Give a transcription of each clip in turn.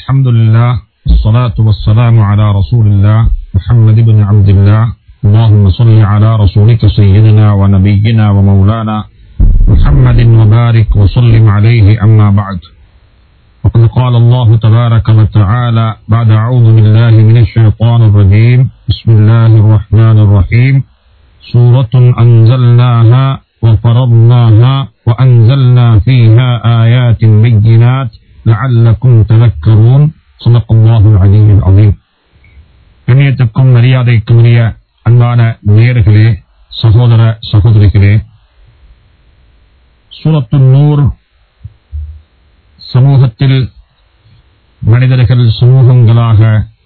الحمد لله والصلاة والسلام على رسول الله محمد بن عبد الله اللهم صل على رسولك سيدنا ونبينا ومولانا محمد وبارك وسلم عليه أما بعد وقد قال الله تبارك وتعالى بعد أعوذ بالله من الشيطان الرجيم بسم الله الرحمن الرحيم سورة أنزلناها وفرضناها وأنزلنا فيها آيات بينات لعلكم تذكرون صدق الله العلي العظيم கண்ணியத்துக்கும் மரியாதைக்கும் உரிய அன்பான நேயர்களே சகோதர சகோதரிகளே சூரத்து நூர் சமூகத்தில் மனிதர்கள் சமூகங்களாக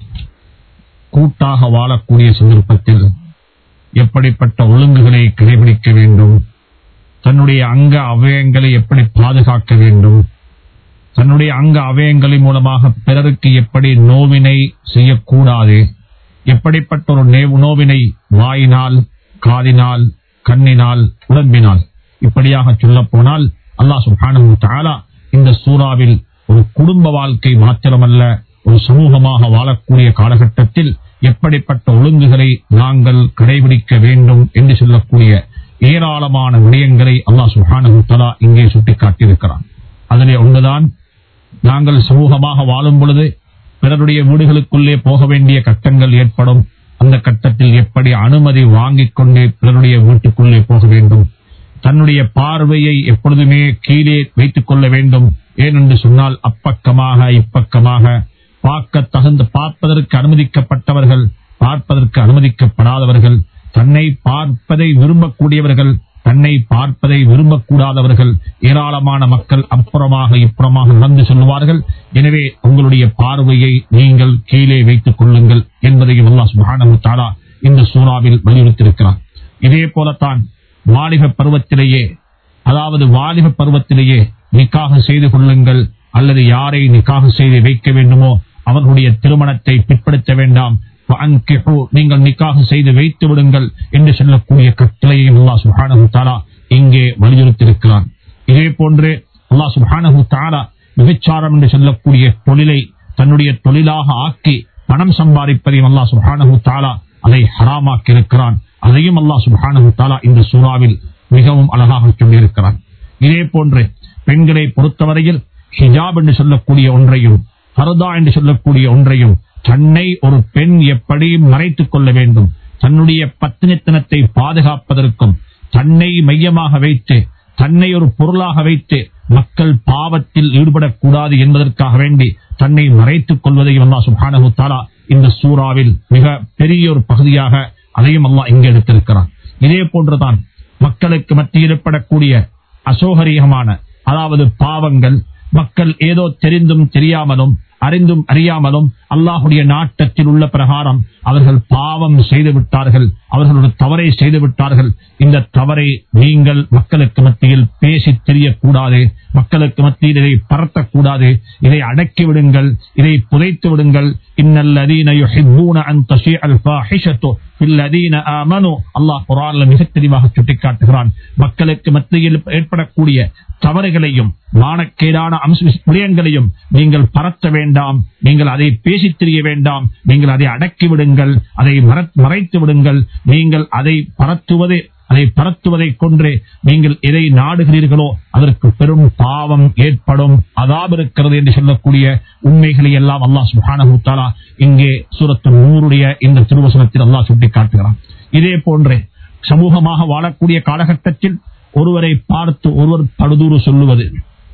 கூட்டாக வாழக்கூடிய சந்தர்ப்பத்தில் எப்படிப்பட்ட ஒழுங்குகளை கடைபிடிக்க வேண்டும் தன்னுடைய அங்க அவயங்களை எப்படி பாதுகாக்க வேண்டும் தன்னுடைய அங்க அவயங்களின் மூலமாக பிறருக்கு எப்படி நோவினை செய்யக்கூடாது எப்படிப்பட்ட ஒரு நே- நோவினை வாயினால் காதினால் கண்ணினால் உடம்பினால் இப்படியாக சொல்ல போனால் அல்லாஹ் சுப்ஹானஹு வ தஆலா இந்த சூறாவில் ஒரு குடும்ப வாழ்க்கை மாத்திரமல்ல ஒரு சமூகமாக வாழக்கூடிய காலகட்டத்தில் எப்படிப்பட்ட ஒழுங்குகளை நாங்கள் கடைபிடிக்க வேண்டும் என்று சொல்லக்கூடிய ஏராளமான விடயங்களை அல்லாஹ் சுப்ஹானஹு வ தஆலா இங்கே சுட்டிக்காட்டியிருக்கிறான் அதிலே ஒன்றுதான் நாங்கள் சமூகமாக வாழும் பொழுது பிறருடைய வீடுகளுக்குள்ளே போக வேண்டிய கட்டங்கள் ஏற்படும் அந்த கட்டத்தில் எப்படி அனுமதி வாங்கிக் கொண்டு பிறருடைய வீட்டுக்குள்ளே போக வேண்டும் தன்னுடைய பார்வையை எப்பொழுதுமே கீழே வைத்துக் கொள்ள வேண்டும் ஏனென்று சொன்னால் அப்பக்கமாக இப்பக்கமாக பார்க்க தகுந்த பார்ப்பதற்கு அனுமதிக்கப்பட்டவர்கள் பார்ப்பதற்கு அனுமதிக்கப்படாதவர்கள் தன்னை பார்ப்பதை விரும்பக்கூடியவர்கள் தன்னை பார்ப்பதை விரும்பக்கூடாதவர்கள் ஏராளமான மக்கள் அப்புறமாக இப்புறமாக நடந்து சொல்லுவார்கள் எனவே உங்களுடைய பார்வையை நீங்கள் கீழே வைத்துக் கொள்ளுங்கள் என்பதையும் அல்லாஹ் சுப்ஹானஹு தஆலா இந்த சூறாவில் வலியுறுத்தியிருக்கிறார் இதே போலத்தான் வாலிப பருவத்திலேயே அதாவது வாலிப பருவத்திலேயே நிக்காக செய்து கொள்ளுங்கள் அல்லது யாரை நிக்காக செய்து வைக்க வேண்டுமோ அவர்களுடைய திருமணத்தை பிற்படுத்த வேண்டாம் فَأَنكِحُوا, நீங்கள் நிக்காக செய்து வைத்து விடுங்கள் என்று சொல்லக்கூடிய கட்டளையையும் அல்லாஹ் சுப்ஹானஹு தஆலா இங்கே வலியுறுத்தியிருக்கிறான் இதே போன்று அல்லாஹ் சுப்ஹானஹு தஆலா விபச்சாரம் என்று சொல்லக்கூடிய தொழிலை தன்னுடைய தொழிலாக ஆக்கி பணம் சம்பாதிப்பதையும் அல்லாஹ் சுப்ஹானஹு தஆலா அதை ஹராமாக்கி இருக்கிறான் அதையும் அல்லாஹ் சுப்ஹானஹு தஆலா இந்த சூறாவில் மிகவும் அழகாக சொல்லியிருக்கிறான் இதே போன்று பெண்களை பொறுத்தவரையில் ஹிஜாப் என்று சொல்லக்கூடிய ஒன்றையும் பரதா என்று சொல்லக்கூடிய ஒன்றையும் தன்னை ஒரு பெண் எப்படி மறைத்துக் கொள்ள வேண்டும் தன்னுடைய பத்தினித்தனத்தை பாதுகாப்பதற்கும் தன்னை மையமாக வைத்து தன்னை ஒரு பொருளாக வைத்து மக்கள் பாவத்தில் ஈடுபடக்கூடாது என்பதற்காக வேண்டி தன்னை மறைத்துக் கொள்வதையும் அல்லாஹ் சுப்ஹானஹு தஆலா இந்த சூறாவில் மிக பெரிய ஒரு பகுதியாக அதையும் அல்லாஹ் இங்கே எடுத்திருக்கிறான் இதே போன்றுதான் மக்களுக்கு மத்தியில் ஏற்படக்கூடிய அசோகரியமான அதாவது பாவங்கள் மக்கள் ஏதோ தெரிந்தும் தெரியாமலும் அறிந்தும் அறியாமலும் அல்லாஹுடைய நாட்டத்தில் உள்ள பிரகாரம் அவர்கள் பாவம் செய்து விட்டார்கள் அவர்கள் ஒரு தவறை செய்து விட்டார்கள் இந்த தவறை நீங்கள் மக்களுக்கு மத்தியில் பேசி தெரியக்கூடாது மக்களுக்கு மத்தியில் இதை பரத்தக்கூடாது இதை அடக்கி விடுங்கள் இதை புதைத்து விடுங்கள் இன்னல்லதீன யுஹிப்பூன அன் தஷீஅல் ஃபாஹிஷத்து ஃபில்லதீன ஆமனு அல்லாஹ் குர்ஆன்ல மிக தெளிவாக சுட்டிக்காட்டுகிறான் மக்களுக்கு மத்தியில் ஏற்படக்கூடிய தவறுகளையும் மானக்கேடான அம்ச விடயங்களையும் நீங்கள் பரத்த வேண்டாம் நீங்கள் அதை பேசித் தெரிய வேண்டாம் நீங்கள் அதை அடக்கி விடுங்கள் அதை மற- மறைத்து விடுங்கள் நீங்கள் அதை பரத்துவது அதை பரத்துவதை கொன்று நீங்கள் எதை நாடுகிறீர்களோ அதற்கு பெரும் பாவம் ஏற்படும் அதாப் இருக்கிறது என்று சொல்லக்கூடிய உண்மைகளை எல்லாம் அல்லாஹ் சுப்ஹானஹு தஆலா இங்கே சூரத்து நூறுடைய இந்த திருவசனத்தில் அல்லாஹ் சுட்டிக்காட்டுகிறான் இதே போன்றே சமூகமாக வாழக்கூடிய காலகட்டத்தில் ஒருவரை பார்த்து ஒருவர் படுதூறு சொல்லுவது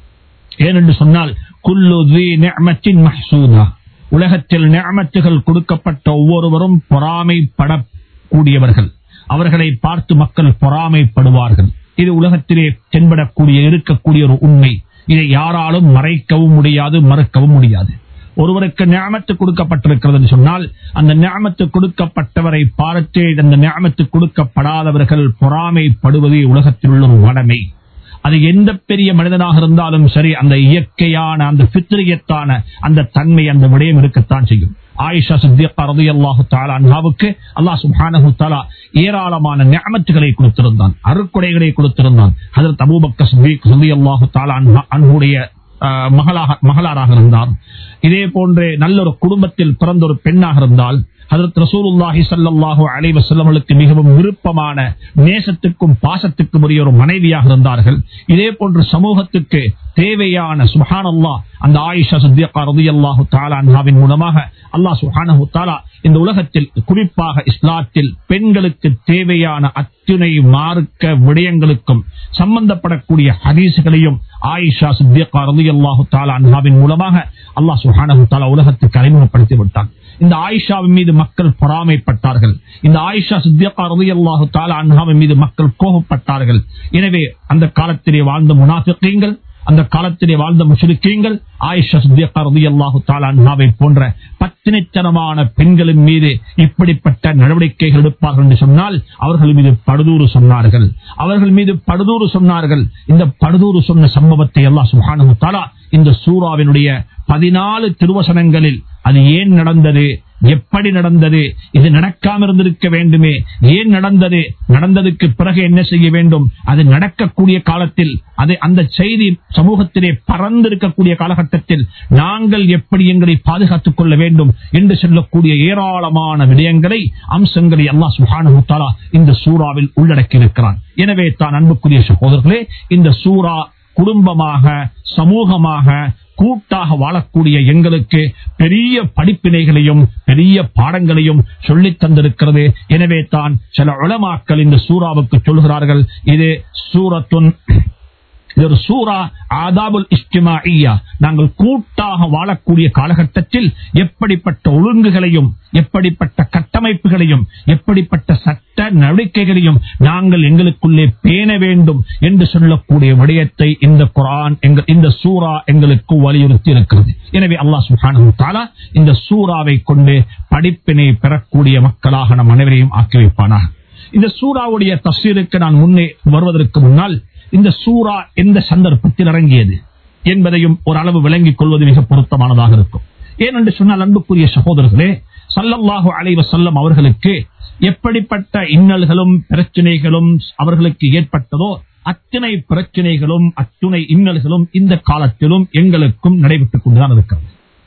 ஏனென்று சொன்னால் குல்லு ذي نعمة محسودة. உலகத்தில் நியமத்துகள் கொடுக்கப்பட்ட ஒவ்வொருவரும் பொறாமைப்படக்கூடியவர்கள் அவர்களை பார்த்து மக்கள் பொறாமைப்படுவார்கள் இது உலகத்திலே தென்படக்கூடிய இருக்கக்கூடிய ஒரு உண்மை இதை யாராலும் மறைக்கவும் முடியாது மறுக்கவும் முடியாது ஒருவருக்கு ஞாமத்து கொடுக்கப்பட்டிருக்கிறது என்று சொன்னால் அந்த ஞாமத்து கொடுக்கப்பட்டவரை பார்த்து அந்த ஞாமத்து கொடுக்கப்படாதவர்கள் பொறாமைப்படுவது உலகத்தில் உள்ள ஒரு வடமை அது எந்த பெரிய மனிதனாக இருந்தாலும் சரி அந்த இயற்கையான அந்த பித்திரியத்தான அந்த தன்மை அந்த விடயம் இருக்கத்தான் செய்யும் ஆயிஷா சித்தியக்கா ரலியல்லாஹு தஆலா அன்ஹாவுக்கு அல்லாஹ் சுப்ஹானஹு தஆலா ஏராளமான நிஅமத்துகளை கொடுத்திருந்தான் அருக்குடைகளை கொடுத்திருந்தான் ஹஜரத் அபூபக்கர் சித்திக் ரலியல்லாஹு தஆலா அன்ஹா அன்ஹுடைய ஆஹ், மகளாக மகளாராக இருந்தார் இதே போன்று நல்ல ஒரு குடும்பத்தில் பிறந்த ஒரு பெண்ணாக இருந்தால் ஹதரத் ரசூலுல்லாஹி ஸல்லல்லாஹு அலைஹி வஸல்லம் அவர்களுக்கு மிகவும் விருப்பமான நேசத்துக்கும் பாசத்துக்கும் உரிய ஒரு மனைவியாக இருந்தார்கள் இதே போன்று சமூகத்துக்கு தேவையான சுப்ஹானல்லாஹ் அந்த ஆயிஷா சித்திகா ரலியல்லாஹு தஆலா அன்ஹாவின் மூலமாக அல்லாஹ் சுப்ஹானஹு தஆலா இந்த உலகத்தில் குறிப்பாக இஸ்லாத்தில் பெண்களுக்கு தேவையான அத்துணை மார்க்க விடயங்களுக்கும் சம்பந்தப்படக்கூடிய ஹதீசுகளையும் ஆயிஷா சித்திகா ரலியல்லாஹு தஆலா அன்ஹாவின் மூலமாக அல்லாஹ் சுப்ஹானஹு தஆலா உலகத்துக்கு அறிமுகப்படுத்தி விட்டான் இந்த ஆயிஷாவின் மீது மக்கள் பொறாமைப்பட்டார்கள் இந்த ஆயிஷா சித்தியக்கா ரலியல்லாஹு தஆலா அன்ஹாவின் மீது மக்கள் கோபப்பட்டார்கள் எனவே அந்த காலத்திலே வாழ்ந்த முனாஃபிகீன்கள் அந்த காலத்திலே வாழ்ந்த முஷ்ரிக்கீன்கள் ஆயிஷா சித்தியக்கா ரலியல்லாஹு தஆலா அன்ஹாவை போன்ற பத்தினித்தனமான பெண்களின் மீது இப்படிப்பட்ட நடவடிக்கைகள் எடுப்பார்கள் என்று சொன்னால் அவர்கள் மீது படுதூறு சொன்னார்கள் அவர்கள் மீது படுதூறு சொன்னார்கள் இந்த படுதூறு சொன்ன சம்பவத்தை அல்லாஹ் சுப்ஹானஹு தஆலா இந்த சூறாவினுடைய பதினாலு திருவசனங்களில் அது ஏன் நடந்தது எப்படி நடந்தது இது நடக்காம இருந்திருக்க வேண்டுமே ஏன் நடந்தது நடந்ததுக்கு பிறகு என்ன செய்ய வேண்டும் அது நடக்கக்கூடிய காலத்தில் அது அந்த செய்தி சமூகத்திலே பறந்திருக்கக்கூடிய காலகட்டத்தில் நாங்கள் எப்படி எங்களை பாதுகாத்துக் கொள்ள வேண்டும் என்று சொல்லக்கூடிய ஏராளமான விடயங்களை அம்சங்களை அல்லாஹ் சுஹானு தாலா இந்த சூறாவில் உள்ளடக்கி இருக்கிறான் எனவே தான் அன்புக்குரிய சகோதரர்களே இந்த சூறா குடும்பமாக சமூகமாக கூட்டாக வாழக்கூடிய எங்களுக்கு பெரிய படிப்பினைகளையும் பெரிய பாடங்களையும் சொல்லித் தந்திருக்கிறது எனவே தான் சில உளமாக்கள் இந்த சூறாவுக்கு சொல்கிறார்கள் இது சூரத்துன் இது ஒரு சூரா ஆதாபுல் இஸ்டிமாஇயா நாங்கள் கூட்டாக வாழக்கூடிய காலகட்டத்தில் எப்படிப்பட்ட ஒழுங்குகளையும் எப்படிப்பட்ட கட்டமைப்புகளையும் எப்படிப்பட்ட சட்ட நடவடிக்கைகளையும் நாங்கள் எங்களுக்குள்ளே பேண வேண்டும் என்று சொல்லக்கூடிய விடயத்தை இந்த குரான் எங்கள் இந்த சூரா எங்களுக்கு வலியுறுத்தி இருக்கிறது எனவே அல்லாஹ் சுப்ஹானஹு தஆலா இந்த சூறாவை கொண்டு படிப்பினை பெறக்கூடிய மக்களாக நம் அனைவரையும் ஆக்கி வைப்பானாக இந்த சூறாவுடைய தஸ்வீருக்கு நான் முன்னே வருவதற்கு முன்னால் இந்த சூரா எந்த சந்தர்ப்பத்தில் இறங்கியது என்பதையும் ஒரு அளவு விளங்கிக் கொள்வது மிக பொருத்தமானதாக இருக்கும் ஏனென்று சொன்னால் அன்புக்குரிய சகோதரர்களே சல்லல்லாஹு அலைஹி வஸல்லம் அவர்களுக்கு எப்படிப்பட்ட இன்னல்களும் பிரச்சனைகளும் அவர்களுக்கு ஏற்பட்டதோ அத்தனை பிரச்சனைகளும் அத்துணை இன்னல்களும் இந்த காலத்திலும் எங்களுக்கும் நடைபெற்றுக் கொண்டுதான் இருக்கிறது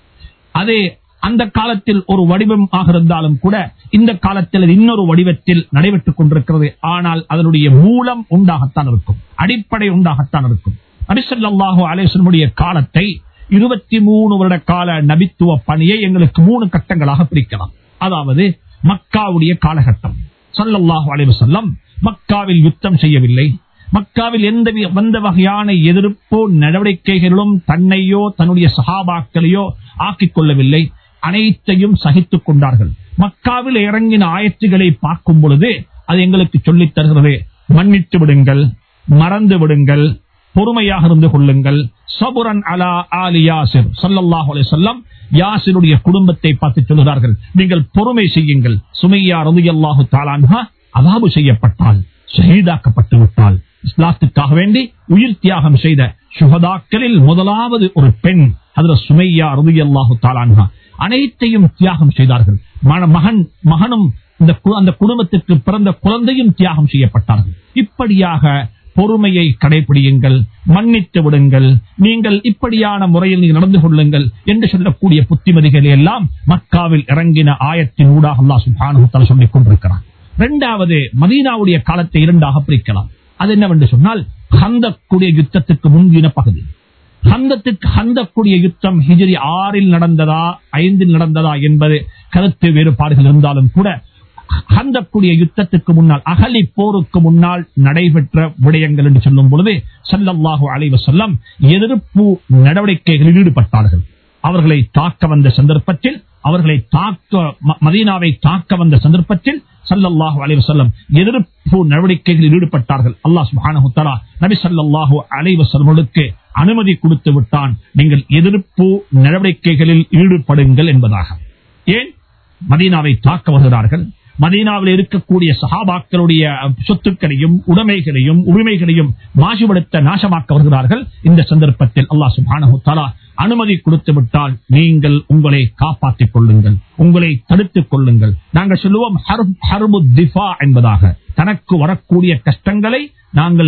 அதே அந்த காலத்தில் ஒரு வடிவமாக இருந்தாலும் கூட இந்த காலத்தில் அது இன்னொரு வடிவத்தில் நடைபெற்றுக் கொண்டிருக்கிறது ஆனால் அதனுடைய மூலம் உண்டாகத்தான் இருக்கும் அடிப்படை உண்டாகத்தான் இருக்கும் நபிசல்லாஹு அலேசனுடைய காலத்தை இருபத்தி மூணு வருட கால நபித்துவ பணியை எங்களுக்கு மூணு கட்டங்களாக பிரிக்கலாம் அதாவது மக்காவுடைய காலகட்டம் சல்லல்லாஹு அலைவசல்லம் மக்காவில் யுத்தம் செய்யவில்லை மக்காவில் எந்த வி- எந்த வகையான எதிர்ப்போ நடவடிக்கைகளிலும் தன்னையோ தன்னுடைய சகாபாக்களையோ ஆக்கிக் கொள்ளவில்லை அனைத்தையும் சகித்துக் கொண்டார்கள் மக்காவில் இறங்கின ஆயத்துகளை பார்க்கும் பொழுது அது எங்களுக்கு சொல்லித் தருகிறது மன்னித்து விடுங்கள் மறந்து விடுங்கள் பொறுமையாக இருந்து கொள்ளுங்கள் சபுரன் அலா ஆலி யாசிர் ஸல்லல்லாஹு அலைஹி வஸல்லம் யாசிருடைய குடும்பத்தை பார்த்து சொல்கிறார்கள் நீங்கள் பொறுமை செய்யுங்கள் சுமையா ரலியல்லாஹு தஆலா அன்ஹா அதாபு செய்யப்பட்டால் ஷஹீதாக்கப்பட்டு விட்டால் இஸ்லாத்துக்காக வேண்டி உயிர் தியாகம் செய்த சுகதாக்களில் முதலாவது ஒரு பெண் அதுல சுமையா ரலியல்லாஹு தஆலா அன்ஹா அனைத்தையும் தியாகம் செய்தார்கள் மன- மகன் மகனும் இந்த கு- அந்த குடும்பத்திற்கு பிறந்த குழந்தையும் தியாகம் செய்யப்பட்டார்கள் இப்படியாக பொறுமையை கடைபிடியுங்கள் மன்னித்து விடுங்கள் நீங்கள் இப்படியான முறையில் நீங்கள் நடந்து கொள்ளுங்கள் என்று சொல்லக்கூடிய புத்திமதிகளை எல்லாம் மக்காவில் இறங்கின ஆயத்தின் ஊடாக அல்லாஹ் சுப்ஹானஹு வ தஆலா சொல்லிக் கொண்டிருக்கிறார் இரண்டாவது மதீனாவுடைய காலத்தை இரண்டாக பிரிக்கலாம் அது என்னவென்று சொன்னால் ஹந்தக்குடைய யுத்தத்துக்கு முந்தின பகுதி ஹந்தத்துக்கு ஹந்தக்கூடிய யுத்தம் ஹிஜ்ரி ஆறில் நடந்ததா ஐந்தில் நடந்ததா என்பது கருத்து வேறுபாடுகள் இருந்தாலும் கூட ஹந்தக்குடைய யுத்தத்துக்கு முன்னால் அகலி போருக்கு முன்னால் நடைபெற்ற விடயங்கள் என்று சொல்லும் பொழுது ஸல்லல்லாஹு அலைஹி வஸல்லம் எதிர்ப்பு நடவடிக்கைகளில் ஈடுபட்டார்கள் அவர்களை தாக்க வந்த சந்தர்ப்பத்தில் அவர்களை தாக்க ம- மதீனாவை தாக்க வந்த சந்தர்ப்பத்தில் ஸல்லல்லாஹு அலைஹி வஸல்லம் எதிர்ப்பு நடவடிக்கைகளில் ஈடுபட்டார்கள் அல்லாஹ் சுப்ஹானஹு வ தஆலா நபி ஸல்லல்லாஹு அலைஹி வஸல்லமுக்கு அனுமதி கொடுத்து விட்டான் நீங்கள் எதிர்ப்பு நடவடிக்கைகளில் ஈடுபடுங்கள் என்பதாக ஏன் மதீனாவை தாக்க வருகிறார்கள் மதீனாவில் இருக்கக்கூடிய சஹாபாக்களுடைய சொத்துக்களையும் உடைமைகளையும் உரிமைகளையும் மாசுபடுத்த நாசமாக்க வருகிறார்கள் இந்த சந்தர்ப்பத்தில் அல்லாஹ் சுப்ஹானஹு தஆலா அனுமதி கொடுத்து விட்டால் நீங்கள் உங்களை காப்பாற்றிக் கொள்ளுங்கள் உங்களை தடுத்துக் கொள்ளுங்கள் நாங்கள் சொல்லுவோம் ஹர்ப்- ஹர்பு திஃபா என்பதாக தனக்கு வரக்கூடிய கஷ்டங்களை நாங்கள்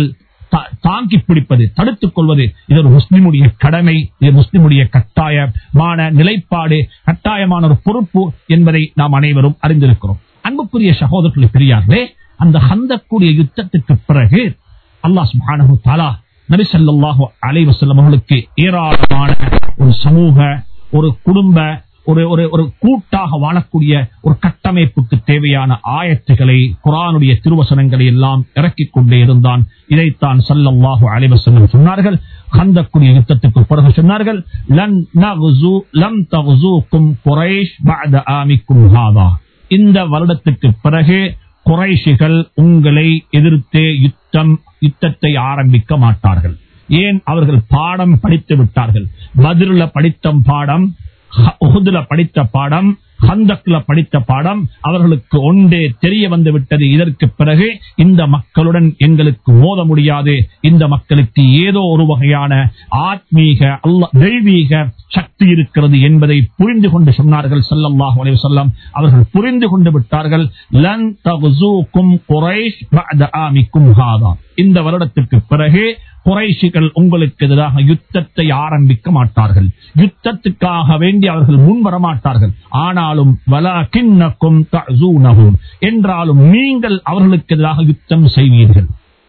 தா- தாங்கி பிடிப்பது தடுத்துக் கொள்வது இது ஒரு முஸ்லிமுடைய கடமை இது முஸ்லிமுடைய கட்டாயமான நிலைப்பாடு கட்டாயமான ஒரு பொறுப்பு என்பதை நாம் அனைவரும் அறிந்திருக்கிறோம் அன்புக்குரிய சகோதரர்களை பெரியார்களே அந்த ஹந்தக்கூடிய யுத்தத்துக்கு பிறகு அல்லாஹ் சுப்ஹானஹு தஆலா நபி ஸல்லல்லாஹு அலைஹி வஸல்லம் அவர்களுக்கு ஏராளமான ஒரு சமூக ஒரு குடும்ப ஒரு ஒரு ஒரு கூட்டாக வாழக்கூடிய ஒரு கட்டமைப்புக்கு தேவையான ஆயத்துகளை குரானுடைய திருவசனங்களை எல்லாம் இறக்கிக் கொண்டே இருந்தான் இதைத்தான் சல்லல்லாஹு அலைஹி வஸல்லம் சொன்னார்கள் ஹந்தக்குரிய யுத்தத்துக்கு பிறகு சொன்னார்கள் லன் நகுசு லம் தகுசூக்கும் குரைஷ் பஅத ஆமிக்கும் ஹாதா இந்த வருடத்துக்கு பிறகு குறைஷிகள் உங்களை எதிர்த்து யுத்தம் யுத்தத்தை ஆரம்பிக்க மாட்டார்கள் ஏன் அவர்கள் பாடம் படித்து விட்டார்கள் பதில படித்த பாடம் உகுதுல படித்த பாடம் ஹந்தக்ல படித்த பாடம் அவர்களுக்கு ஒன்றே தெரிய வந்து விட்டது இதற்கு பிறகு இந்த மக்களுடன் எங்களுக்கு மோத முடியாது இந்த மக்களுக்கு ஏதோ ஒரு வகையான ஆத்மீக அல்ல தெய்வீக சக்தி இருக்கிறது என்பதை புரிந்து கொண்டு சொன்னார்கள் ஸல்லல்லாஹு அலைஹி வஸல்லம் அவர்கள் புரிந்து கொண்டு விட்டார்கள் லன் தகுசூக்கும் குரைஷ் பஅத ஆமிக்கும் ஹாதா இந்த வருடத்திற்கு பிறகு குறைஷிகள் உங்களுக்கு எதிராக யுத்தத்தை ஆரம்பிக்க மாட்டார்கள் யுத்தத்துக்காக வேண்டி அவர்கள் முன் வரமாட்டார்கள் ஆனாலும் வலாகின்னக்கும் தஅஸூனஹும் என்றாலும் நீங்கள் அவர்களுக்கு எதிராக யுத்தம் செய்வீர்கள்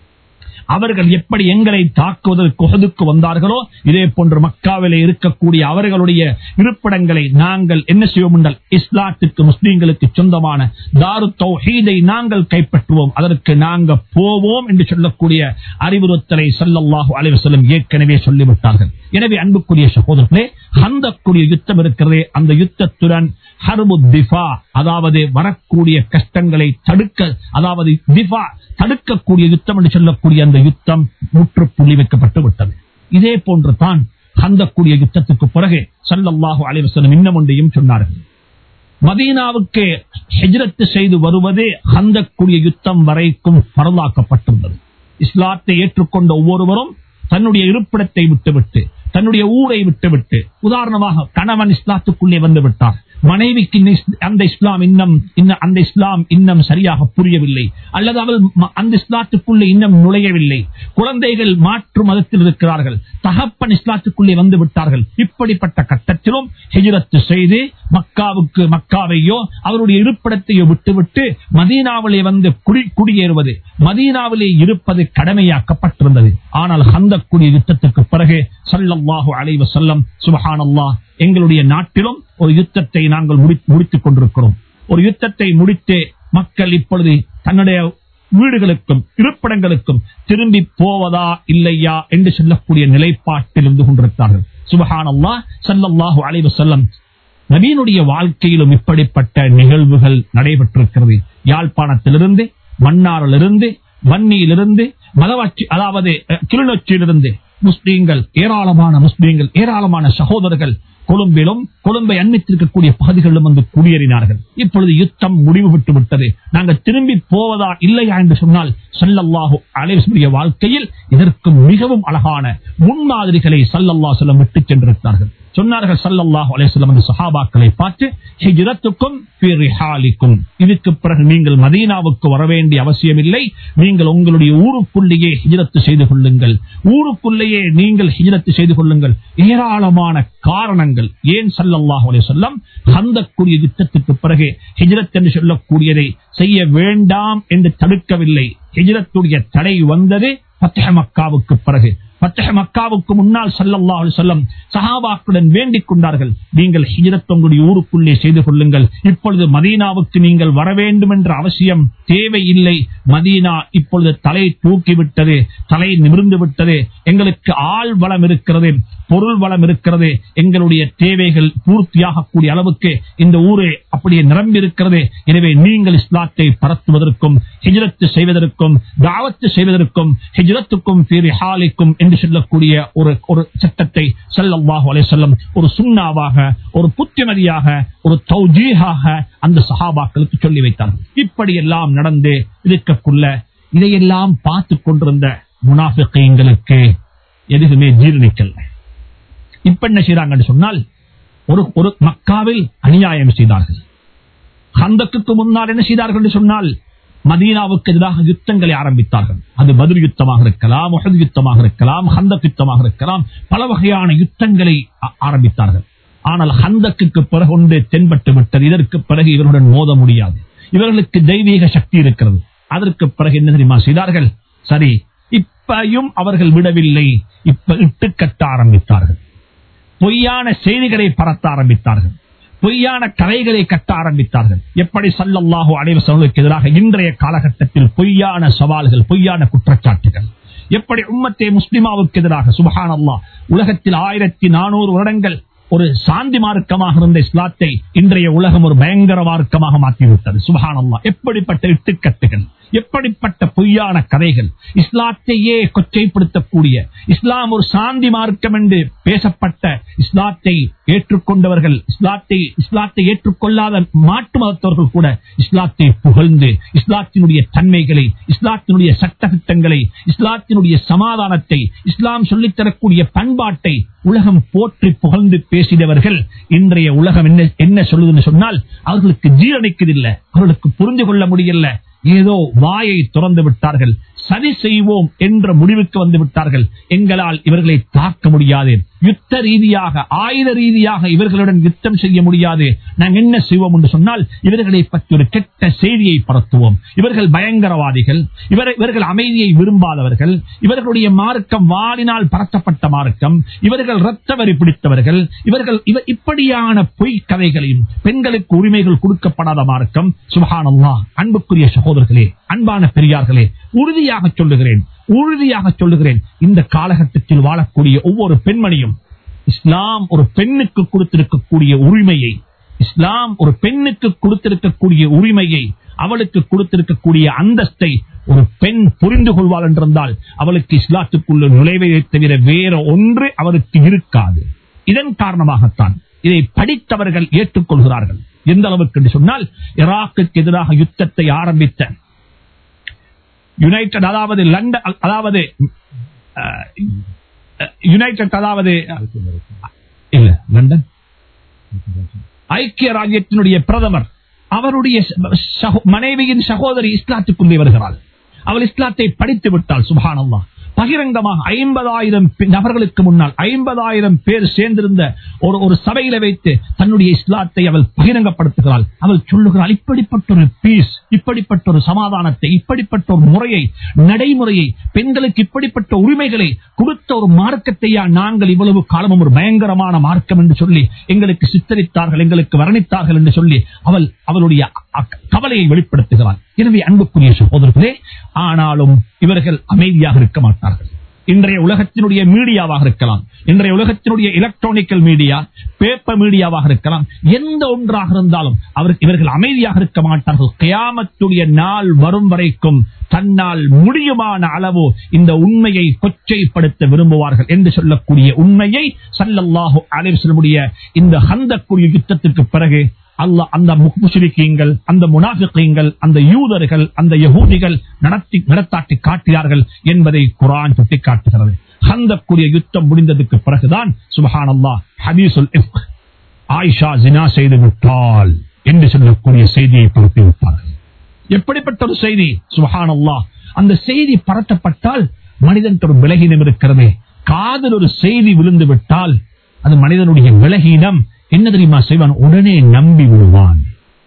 அவர்கள் எப்படி எங்களை தாக்குவதற்கு உகதுக்கு வந்தார்களோ இதே போன்று மக்காவிலே இருக்கக்கூடிய அவர்களுடைய இருப்பிடங்களை நாங்கள் என்ன செய்வோம் என்றால் இஸ்லாத்துக்கு முஸ்லீம்களுக்கு சொந்தமான தாரு தௌஹீதை நாங்கள் கைப்பற்றுவோம் அதற்கு நாங்கள் போவோம் என்று சொல்லக்கூடிய அறிவுறுத்தலை சல்லல்லாஹு அலைஹி வஸல்லம் ஏற்கனவே சொல்லிவிட்டார்கள் எனவே அன்புக்குரிய சகோதரர்களே ஹந்தக்குரிய யுத்தம் இருக்கிறதே அந்த யுத்தத்துடன் ஹர்பு திஃபா அதாவது வரக்கூடிய கஷ்டங்களை தடுக்க அதாவது திஃபா தடுக்கக்கூடிய யுத்தம் என்று சொல்லக்கூடிய அந்த யுத்தம் முற்றுப்புள்ளி வைக்கப்பட்டு விட்டது இதே போன்று தான் ஹந்தக்கூடிய யுத்தத்துக்கு பிறகு சல்லல்லாஹு அலைஹி வஸல்லம் இன்னும் ஒன்றையும் சொன்னார்கள் மதீனாவுக்கு ஹெஜ்ரத்து செய்து வருவதே ஹந்தக்கூடிய யுத்தம் வரைக்கும் பரலாக்கப்பட்டிருந்தது இஸ்லாத்தை ஏற்றுக்கொண்ட ஒவ்வொருவரும் தன்னுடைய இருப்பிடத்தை விட்டுவிட்டு தன்னுடைய ஊரை விட்டுவிட்டு உதாரணமாக கணவன் இஸ்லாத்துக்குள்ளே வந்து விட்டார் மனைவிக்கு இந்த இஸ்- அந்த இஸ்லாம் இன்னும் இன்ன- அந்த இஸ்லாம் இன்னும் சரியாக புரியவில்லை அல்லது அவள் ம- அந்த இஸ்லாத்துக்குள்ளே இன்னும் நுழையவில்லை குழந்தைகள் மாற்று மதத்தில் இருக்கிறார்கள் தகப்பன் இஸ்லாத்துக்குள்ளே வந்து விட்டார்கள் இப்படிப்பட்ட கட்டத்திலும் ஹெஜ்ரத்து செய்து மக்காவுக்கு மக்காவையோ அவருடைய இருப்பிடத்தையோ விட்டுவிட்டு மதீனாவிலே வந்து குடி குடியேறுவது மதீனாவிலே இருப்பது கடமையாக்கப்பட்டிருந்தது ஆனால் ஹந்தக்குடி யுத்தத்துக்கு பிறகு சல்லல்லாஹு அலைஹி வஸல்லம் சுபஹானல்லாஹ் எங்களுடைய நாட்டிலும் ஒரு யுத்தத்தை நாங்கள் முடி- முடித்துக் கொண்டிருக்கிறோம் ஒரு யுத்தத்தை முடித்து மக்கள் இப்பொழுது தன்னுடைய வீடுகளுக்கும் இருப்பிடங்களுக்கும் திரும்பி போவதா இல்லையா என்று சொல்லக்கூடிய நிலைப்பாட்டில் இருந்து கொண்டிருக்கிறார்கள் சுபஹானல்லாஹ் ஸல்லல்லாஹு அலைஹி வஸல்லம் நபீனுடைய வாழ்க்கையிலும் இப்படிப்பட்ட நிகழ்வுகள் நடைபெற்றிருக்கிறது யாழ்ப்பாணத்திலிருந்து மன்னாரிலிருந்து வன்னியிலிருந்து மதவாட்சி அதாவது அஹ், கிளிநொச்சியிலிருந்து முஸ்லீம்கள் ஏராளமான முஸ்லீம்கள் ஏராளமான சகோதரர்கள் கொழும்பிலும் கொழும்பை அண்மித்திருக்கக்கூடிய பகுதிகளிலும் வந்து குடியேறினார்கள் இப்பொழுது யுத்தம் முடிவு விட்டு விட்டது நாங்கள் திரும்பி போவதா இல்லையா என்று சொன்னால் சல்லல்லாஹு அலைவசுடைய வாழ்க்கையில் இதற்கு மிகவும் அழகான முன்மாதிரிகளை சல்லல்லா செல்லம் விட்டு சென்றிருக்கிறார்கள் சொன்னார்கள் சல்லல்லாஹு அலைஹிஸ்ஸலாம் அந்த சஹாபாக்களை பார்த்து ஹிஜ்ரத்துக்கும் ஃபி ரிஹாலிக்கும் இதுக்கு பிறகு நீங்கள் மதீனாவுக்கு வர வேண்டிய அவசியமில்லை நீங்கள் உங்களுடைய ஊருக்குள்ளேயே ஹிஜ்ரத்து செய்து கொள்ளுங்கள் ஊருக்குள்ளேயே நீங்கள் ஹிஜ்ரத்து செய்து கொள்ளுங்கள் ஏராளமான காரணங்கள் ஏன் சல்லல்லாஹு அலைஹி வஸல்லம் ஹந்தக்குரிய யுத்தத்துக்கு பிறகு ஹிஜ்ரத் என்று சொல்லக்கூடியதை செய்ய வேண்டாம் என்று தடுக்கவில்லை ஹிஜ்ரத்துடைய தடை வந்தது பத்தஹ மக்காவுக்கு பிறகு பத்தஹ மக்காவுக்கு முன்னால் சல்லல்லாஹு அலைஹி வஸல்லம் சஹாபாக்களுடன் வேண்டிக் கொண்டார்கள் நீங்கள் ஹிஜ்ரத் உங்களுடைய ஊருக்குள்ளே செய்து கொள்ளுங்கள் இப்பொழுது மதீனாவுக்கு நீங்கள் வர வேண்டும் என்ற அவசியம் தேவையில்லை மதீனா இப்பொழுது தலை தூக்கிவிட்டது தலை நிமிர்ந்து விட்டது எங்களுக்கு ஆள் வளம் இருக்கிறது பொருள் வளம் இருக்கிறது எங்களுடைய தேவைகள் பூர்த்தியாகக்கூடிய அளவுக்கு இந்த ஊரே அப்படியே நிரம்பி இருக்கிறது எனவே நீங்கள் இஸ்லாத்தை பரத்துவதற்கும் ஹிஜ்ரத்து செய்வதற்கும் தாவத்து செய்வதற்கும் ஹிஜ்ரத்துக்கும் ஹாலிக்கும் என்று சொல்லக்கூடிய ஒரு ஒரு சட்டத்தை ஸல்லல்லாஹு அலைஹி வஸல்லம் ஒரு சுண்ணாவாக ஒரு புத்திமதியாக ஒரு தௌஜீஹாக அந்த சஹாபாக்களுக்கு சொல்லி வைத்தார்கள் இப்படி எல்லாம் நடந்து இருக்கக்குள்ள இதையெல்லாம் பார்த்து கொண்டிருந்த முனாஃபிகளுக்கு எதுவுமே ஜீரணிக்கல இப்ப என்ன செய்றாங்கன்னு சொன்னால் ஒரு ஒரு மக்காவில் அநியாயம் செய்தார்கள் ஹந்தக்கு முன்னால் என்ன செய்தார்கள் என்று சொன்னால் மதீனாவுக்கு எதிராக யுத்தங்களை ஆரம்பித்தார்கள் அது பதில் யுத்தமாக இருக்கலாம் உஹது யுத்தமாக இருக்கலாம் ஹந்தக் யுத்தமாக இருக்கலாம் பல வகையான யுத்தங்களை ஆ- ஆரம்பித்தார்கள் ஆனால் ஹந்தக்குக்கு பிறகு ஒன்று தென்பட்டு விட்டது இதற்கு பிறகு இவருடன் மோத முடியாது இவர்களுக்கு தெய்வீக சக்தி இருக்கிறது அதற்கு பிறகு என்ன தெரியுமா செய்தார்கள் சரி இப்பையும் அவர்கள் விடவில்லை இப்ப இட்டு கட்ட ஆரம்பித்தார்கள் பொய்யான செய்திகளை பரத்த ஆரம்பித்தார்கள் பொய்யான கதைகளை கட்ட ஆரம்பித்தார்கள் எப்படி சல்லல்லாஹு அலைவசங்களுக்கு எதிராக இன்றைய காலகட்டத்தில் பொய்யான சவால்கள் பொய்யான குற்றச்சாட்டுகள் எப்படி உம்மத்தே முஸ்லிமாவுக்கு எதிராக சுபஹான் அல்லாஹ் உலகத்தில் ஆயிரத்தி நானூறு வருடங்கள் ஒரு சாந்தி மார்க்கமாக இருந்த இஸ்லாத்தை இன்றைய உலகம் ஒரு பயங்கர மார்க்கமாக மாற்றிவிட்டது சுபஹான் அல்லாஹ் எப்படிப்பட்ட இட்டுக்கட்டுகள் எப்படிப்பட்ட பொய்யான கதைகள் இஸ்லாத்தையே கொச்சைப்படுத்தக்கூடிய இஸ்லாம் ஒரு சாந்தி மார்க்கம் என்று பேசப்பட்ட இஸ்லாத்தை ஏற்றுக்கொண்டவர்கள் இஸ்லாத்தை இஸ்லாத்தை ஏற்றுக்கொள்ளாத மாட்டு மதத்தவர்கள் கூட இஸ்லாத்தை புகழ்ந்து இஸ்லாத்தினுடைய தன்மைகளை இஸ்லாத்தினுடைய சட்டத்திட்டங்களை இஸ்லாத்தினுடைய சமாதானத்தை இஸ்லாம் சொல்லித் தரக்கூடிய பண்பாட்டை உலகம் போற்றி புகழ்ந்து பேசினவர்கள் இன்றைய உலகம் என்ன என்ன சொல்லுதுன்னு சொன்னால் அவர்களுக்கு ஜீரணிக்கதில்லை அவர்களுக்கு புரிந்து கொள்ள முடியல ஏதோ வாயை திறந்து விட்டார்கள் சரி செய்வோம் என்ற முடிவுக்கு வந்து விட்டார்கள் எங்களால் இவர்களை தாக்க முடியாது யுத்த ரீதியாக ஆயுத ரீதியாக இவர்களுடன் யுத்தம் செய்ய முடியாது நாங்கள் என்ன செய்வோம் என்று சொன்னால் இவர்களை பற்றி ஒரு கெட்ட செய்தியை பரத்துவோம் இவர்கள் பயங்கரவாதிகள் இவர் இவர்கள் அமைதியை விரும்பாதவர்கள் இவர்களுடைய மார்க்கம் வாளினால் பரத்தப்பட்ட மார்க்கம் இவர்கள் இரத்த வரி பிடித்தவர்கள் இவர்கள் இவ- இப்படியான பொய் கதைகளையும் பெண்களுக்கு உரிமைகள் கொடுக்கப்படாத மார்க்கம் சுபஹானல்லா அன்புக்குரிய சகோதரர்களே அன்பான பெரியார்களே உறுதியாக சொல்லுகிறேன் உறுதியாக சொல்லுகிறேன் இந்த காலகட்டத்தில் வாழக்கூடிய ஒவ்வொரு பெண்மணியும் இஸ்லாம் ஒரு பெண்ணுக்கு கொடுத்திருக்கக்கூடிய உரிமையை இஸ்லாம் ஒரு பெண்ணுக்கு கொடுத்திருக்கக்கூடிய உரிமையை அவளுக்கு கொடுத்திருக்கக்கூடிய அந்தஸ்தை ஒரு பெண் புரிந்து கொள்வாள் என்றிருந்தால் அவளுக்கு இஸ்லாத்துக்குள்ள நுழைவதை தவிர வேற ஒன்று அவருக்கு இருக்காது இதன் காரணமாகத்தான் இதை படித்தவர்கள் ஏற்றுக்கொள்கிறார்கள் எந்த அளவுக்கு என்று சொன்னால் ஈராக்குக்கு எதிராக யுத்தத்தை ஆரம்பித்த யுனைடெட் அதாவது லண்டன் அதாவது அஹ், யுனைடெட் அதாவது இல்ல லண்டன் ஐக்கிய ராஜ்யத்தினுடைய பிரதமர் அவருடைய சகோ- மனைவியின் சகோதரி இஸ்லாத்துக்குள்ளே வருகிறாள் அவள் இஸ்லாத்தை படித்து விட்டாள் சுபானல்லா பகிரங்கமாக ஐம்பதாயிரம் நபர்களுக்கு முன்னால் ஐம்பதாயிரம் பேர் சேர்ந்திருந்த ஒரு ஒரு சபையில வைத்து தன்னுடைய இஸ்லாத்தை அவள் பகிரங்கப்படுத்துகிறாள் அவள் சொல்லுகிறாள் இப்படிப்பட்ட ஒரு பீஸ் இப்படிப்பட்ட ஒரு சமாதானத்தை இப்படிப்பட்ட ஒரு முறையை நடைமுறையை பெண்களுக்கு இப்படிப்பட்ட உரிமைகளை கொடுத்த ஒரு மார்க்கத்தையா நாங்கள் இவ்வளவு காலமும் ஒரு பயங்கரமான மார்க்கம் என்று சொல்லி எங்களுக்கு சித்தரித்தார்கள் எங்களுக்கு வர்ணித்தார்கள் என்று சொல்லி அவள் அவளுடைய அ- கவலையை வெளிப்படுத்துகிறாள் எனவே அன்புக்குரிய சகோதரர்களே ஆனாலும் இவர்கள் அமைதியாக இருக்க மாட்டார்கள் இன்றைய உலகத்தினுடைய மீடியாவாக இருக்கலாம் இன்றைய உலகத்தினுடைய எலக்ட்ரானிக்கல் மீடியா பேப்பர் மீடியாவாக இருக்கலாம் எந்த ஒன்றாக இருந்தாலும் அவருக்கு இவர்கள் அமைதியாக இருக்க மாட்டார்கள் கியாமத்துடைய நாள் வரும் வரைக்கும் தன்னால் முடியுமான அளவு இந்த உண்மையை கொச்சைப்படுத்த விரும்புவார்கள் என்று சொல்லக்கூடிய உண்மையை சல்லல்லாஹு அலைஹி வஸல்லமுடைய இந்த ஹந்தக்குரிய யுத்தத்திற்கு பிறகு அல்லாஹ் அந்த முஷ்ரிக்கீங்கள் அந்த முனாஃபிகீங்கள் அந்த யூதர்கள் அந்த யகூதிகள் நடத்தி நடத்தாட்டி காட்டினார்கள் என்பதை குர்ஆன் சுட்டி காட்டுகிறது ஹந்தக்குரிய யுத்தம் முடிந்ததுக்கு பிறகுதான் சுபஹான் அல்லாஹ் ஹதீசுல் இஃப்க் ஆயிஷா ஜினா செய்து விட்டாள் என்று சொல்லக்கூடிய செய்தியை பரப்பி விட்டார்கள் எப்படிப்பட்ட ஒரு செய்தி சுபஹான் அல்லாஹ் அந்த செய்தி பரத்தப்பட்டால் மனிதன் ஒரு விலகினம் இருக்கிறது காதல் ஒரு செய்தி விழுந்து விட்டால் அது மனிதனுடைய விலகீனம் என்ன தெரியுமா செய்வான் உடனே நம்பி விடுவான்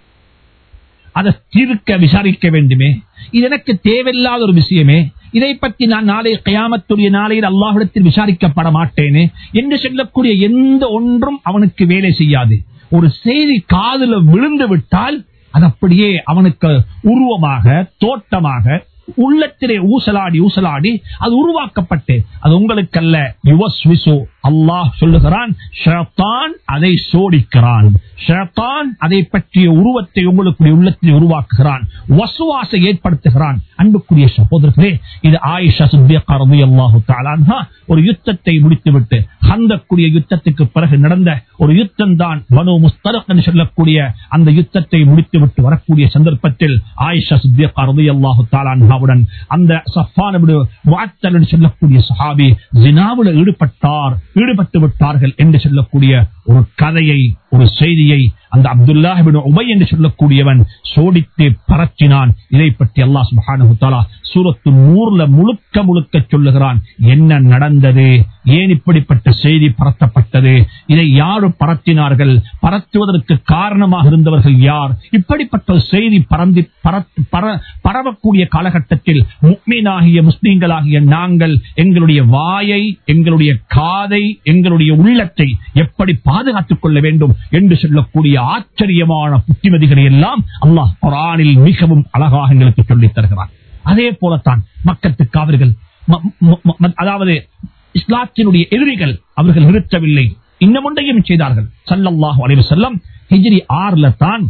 அதை தீர்க்க விசாரிக்க வேண்டுமே இது எனக்கு தேவையில்லாத ஒரு விஷயமே இதை பற்றி நான் நாளை கயாமத்துடைய நாளையில் அல்லாஹிடத்தில் விசாரிக்கப்பட மாட்டேனே என்று சொல்லக்கூடிய எந்த ஒன்றும் அவனுக்கு வேலை செய்யாது ஒரு செய்தி காதுல விழுந்து விட்டால் அது அப்படியே அவனுக்கு உருவமாக தோட்டமாக உள்ளத்திலே ஊசலாடி ஊசலாடி அது உருவாக்கப்பட்டு அது உங்களுக்கல்ல யுவஸ்விசு அல்லாஹ் சொல்லுகிறான் ஷைத்தான் அதை சோடிக்கிறான் ஷைத்தான் அதை பற்றிய உருவத்தை உங்களுக்கு உள்ளத்தில் உருவாக்குகிறான் வசுவாசை ஏற்படுத்துகிறான் அன்புக்குரிய சகோதரர்களே இது ஆயிஷா சித்தியக்கா ரலியல்லாஹு தஆலா அன்ஹா ஒரு யுத்தத்தை முடித்துவிட்டு ஹந்தக்குரிய யுத்தத்துக்கு பிறகு நடந்த ஒரு யுத்தம் தான் பனு முஸ்தலக் என்று சொல்லக்கூடிய அந்த யுத்தத்தை முடித்துவிட்டு வரக்கூடிய சந்தர்ப்பத்தில் ஆயிஷா சித்தியக்கா ரலியல்லாஹு தஆலா அன்ஹா ஜினாவுடன் அந்த சஃபான் இப்னு முஅத்தல் என்று சொல்லக்கூடிய சஹாபி ஜினாவுல ஈடுபட்டார் ஈடுபட்டு விட்டார்கள் என்று சொல்லக்கூடிய ஒரு கதையை ஒரு செய்தியை அந்த அப்துல்லாஹிபின் உபை என்று சொல்லக்கூடியவன் சோடித்து பரச்சினான் இதை பற்றி அல்லாஹ் சுப்ஹானஹு தஆலா சூரத்து நூறுல முழுக்க முழுக்க சொல்லுகிறான் என்ன நடந்தது ஏன் இப்படிப்பட்ட செய்தி பரத்தப்பட்டது இதை யாரு பரத்தினார்கள் பரத்துவதற்கு காரணமாக இருந்தவர்கள் யார் இப்படிப்பட்ட ஒரு செய்தி பரந்தி பரத்- பர- பரவக்கூடிய காலகட்டத்தில் முக்மீனாகிய முஸ்லீம்களாகிய நாங்கள் எங்களுடைய வாயை எங்களுடைய காதை எங்களுடைய உள்ளத்தை எப்படி பாதுகாத்துக் கொள்ள வேண்டும் என்று சொல்லக்கூடிய ஆச்சரியமான புத்திமதிகளை எல்லாம் அல்லாஹ் குரானில் மிகவும் அழகாக எங்களுக்கு சொல்லித் தருகிறார் அதே போலத்தான் மக்கத்து காவிர்கள் ம- ம- ம- அதாவது இஸ்லாத்தினுடைய எதிரிகள் அவர்கள் நிறுத்தவில்லை இன்னும் ஒன்றையும் செய்தார்கள் சல்லல்லாஹு அலைஹி வஸல்லம் ஹிஜ்ரி ஆறுல தான்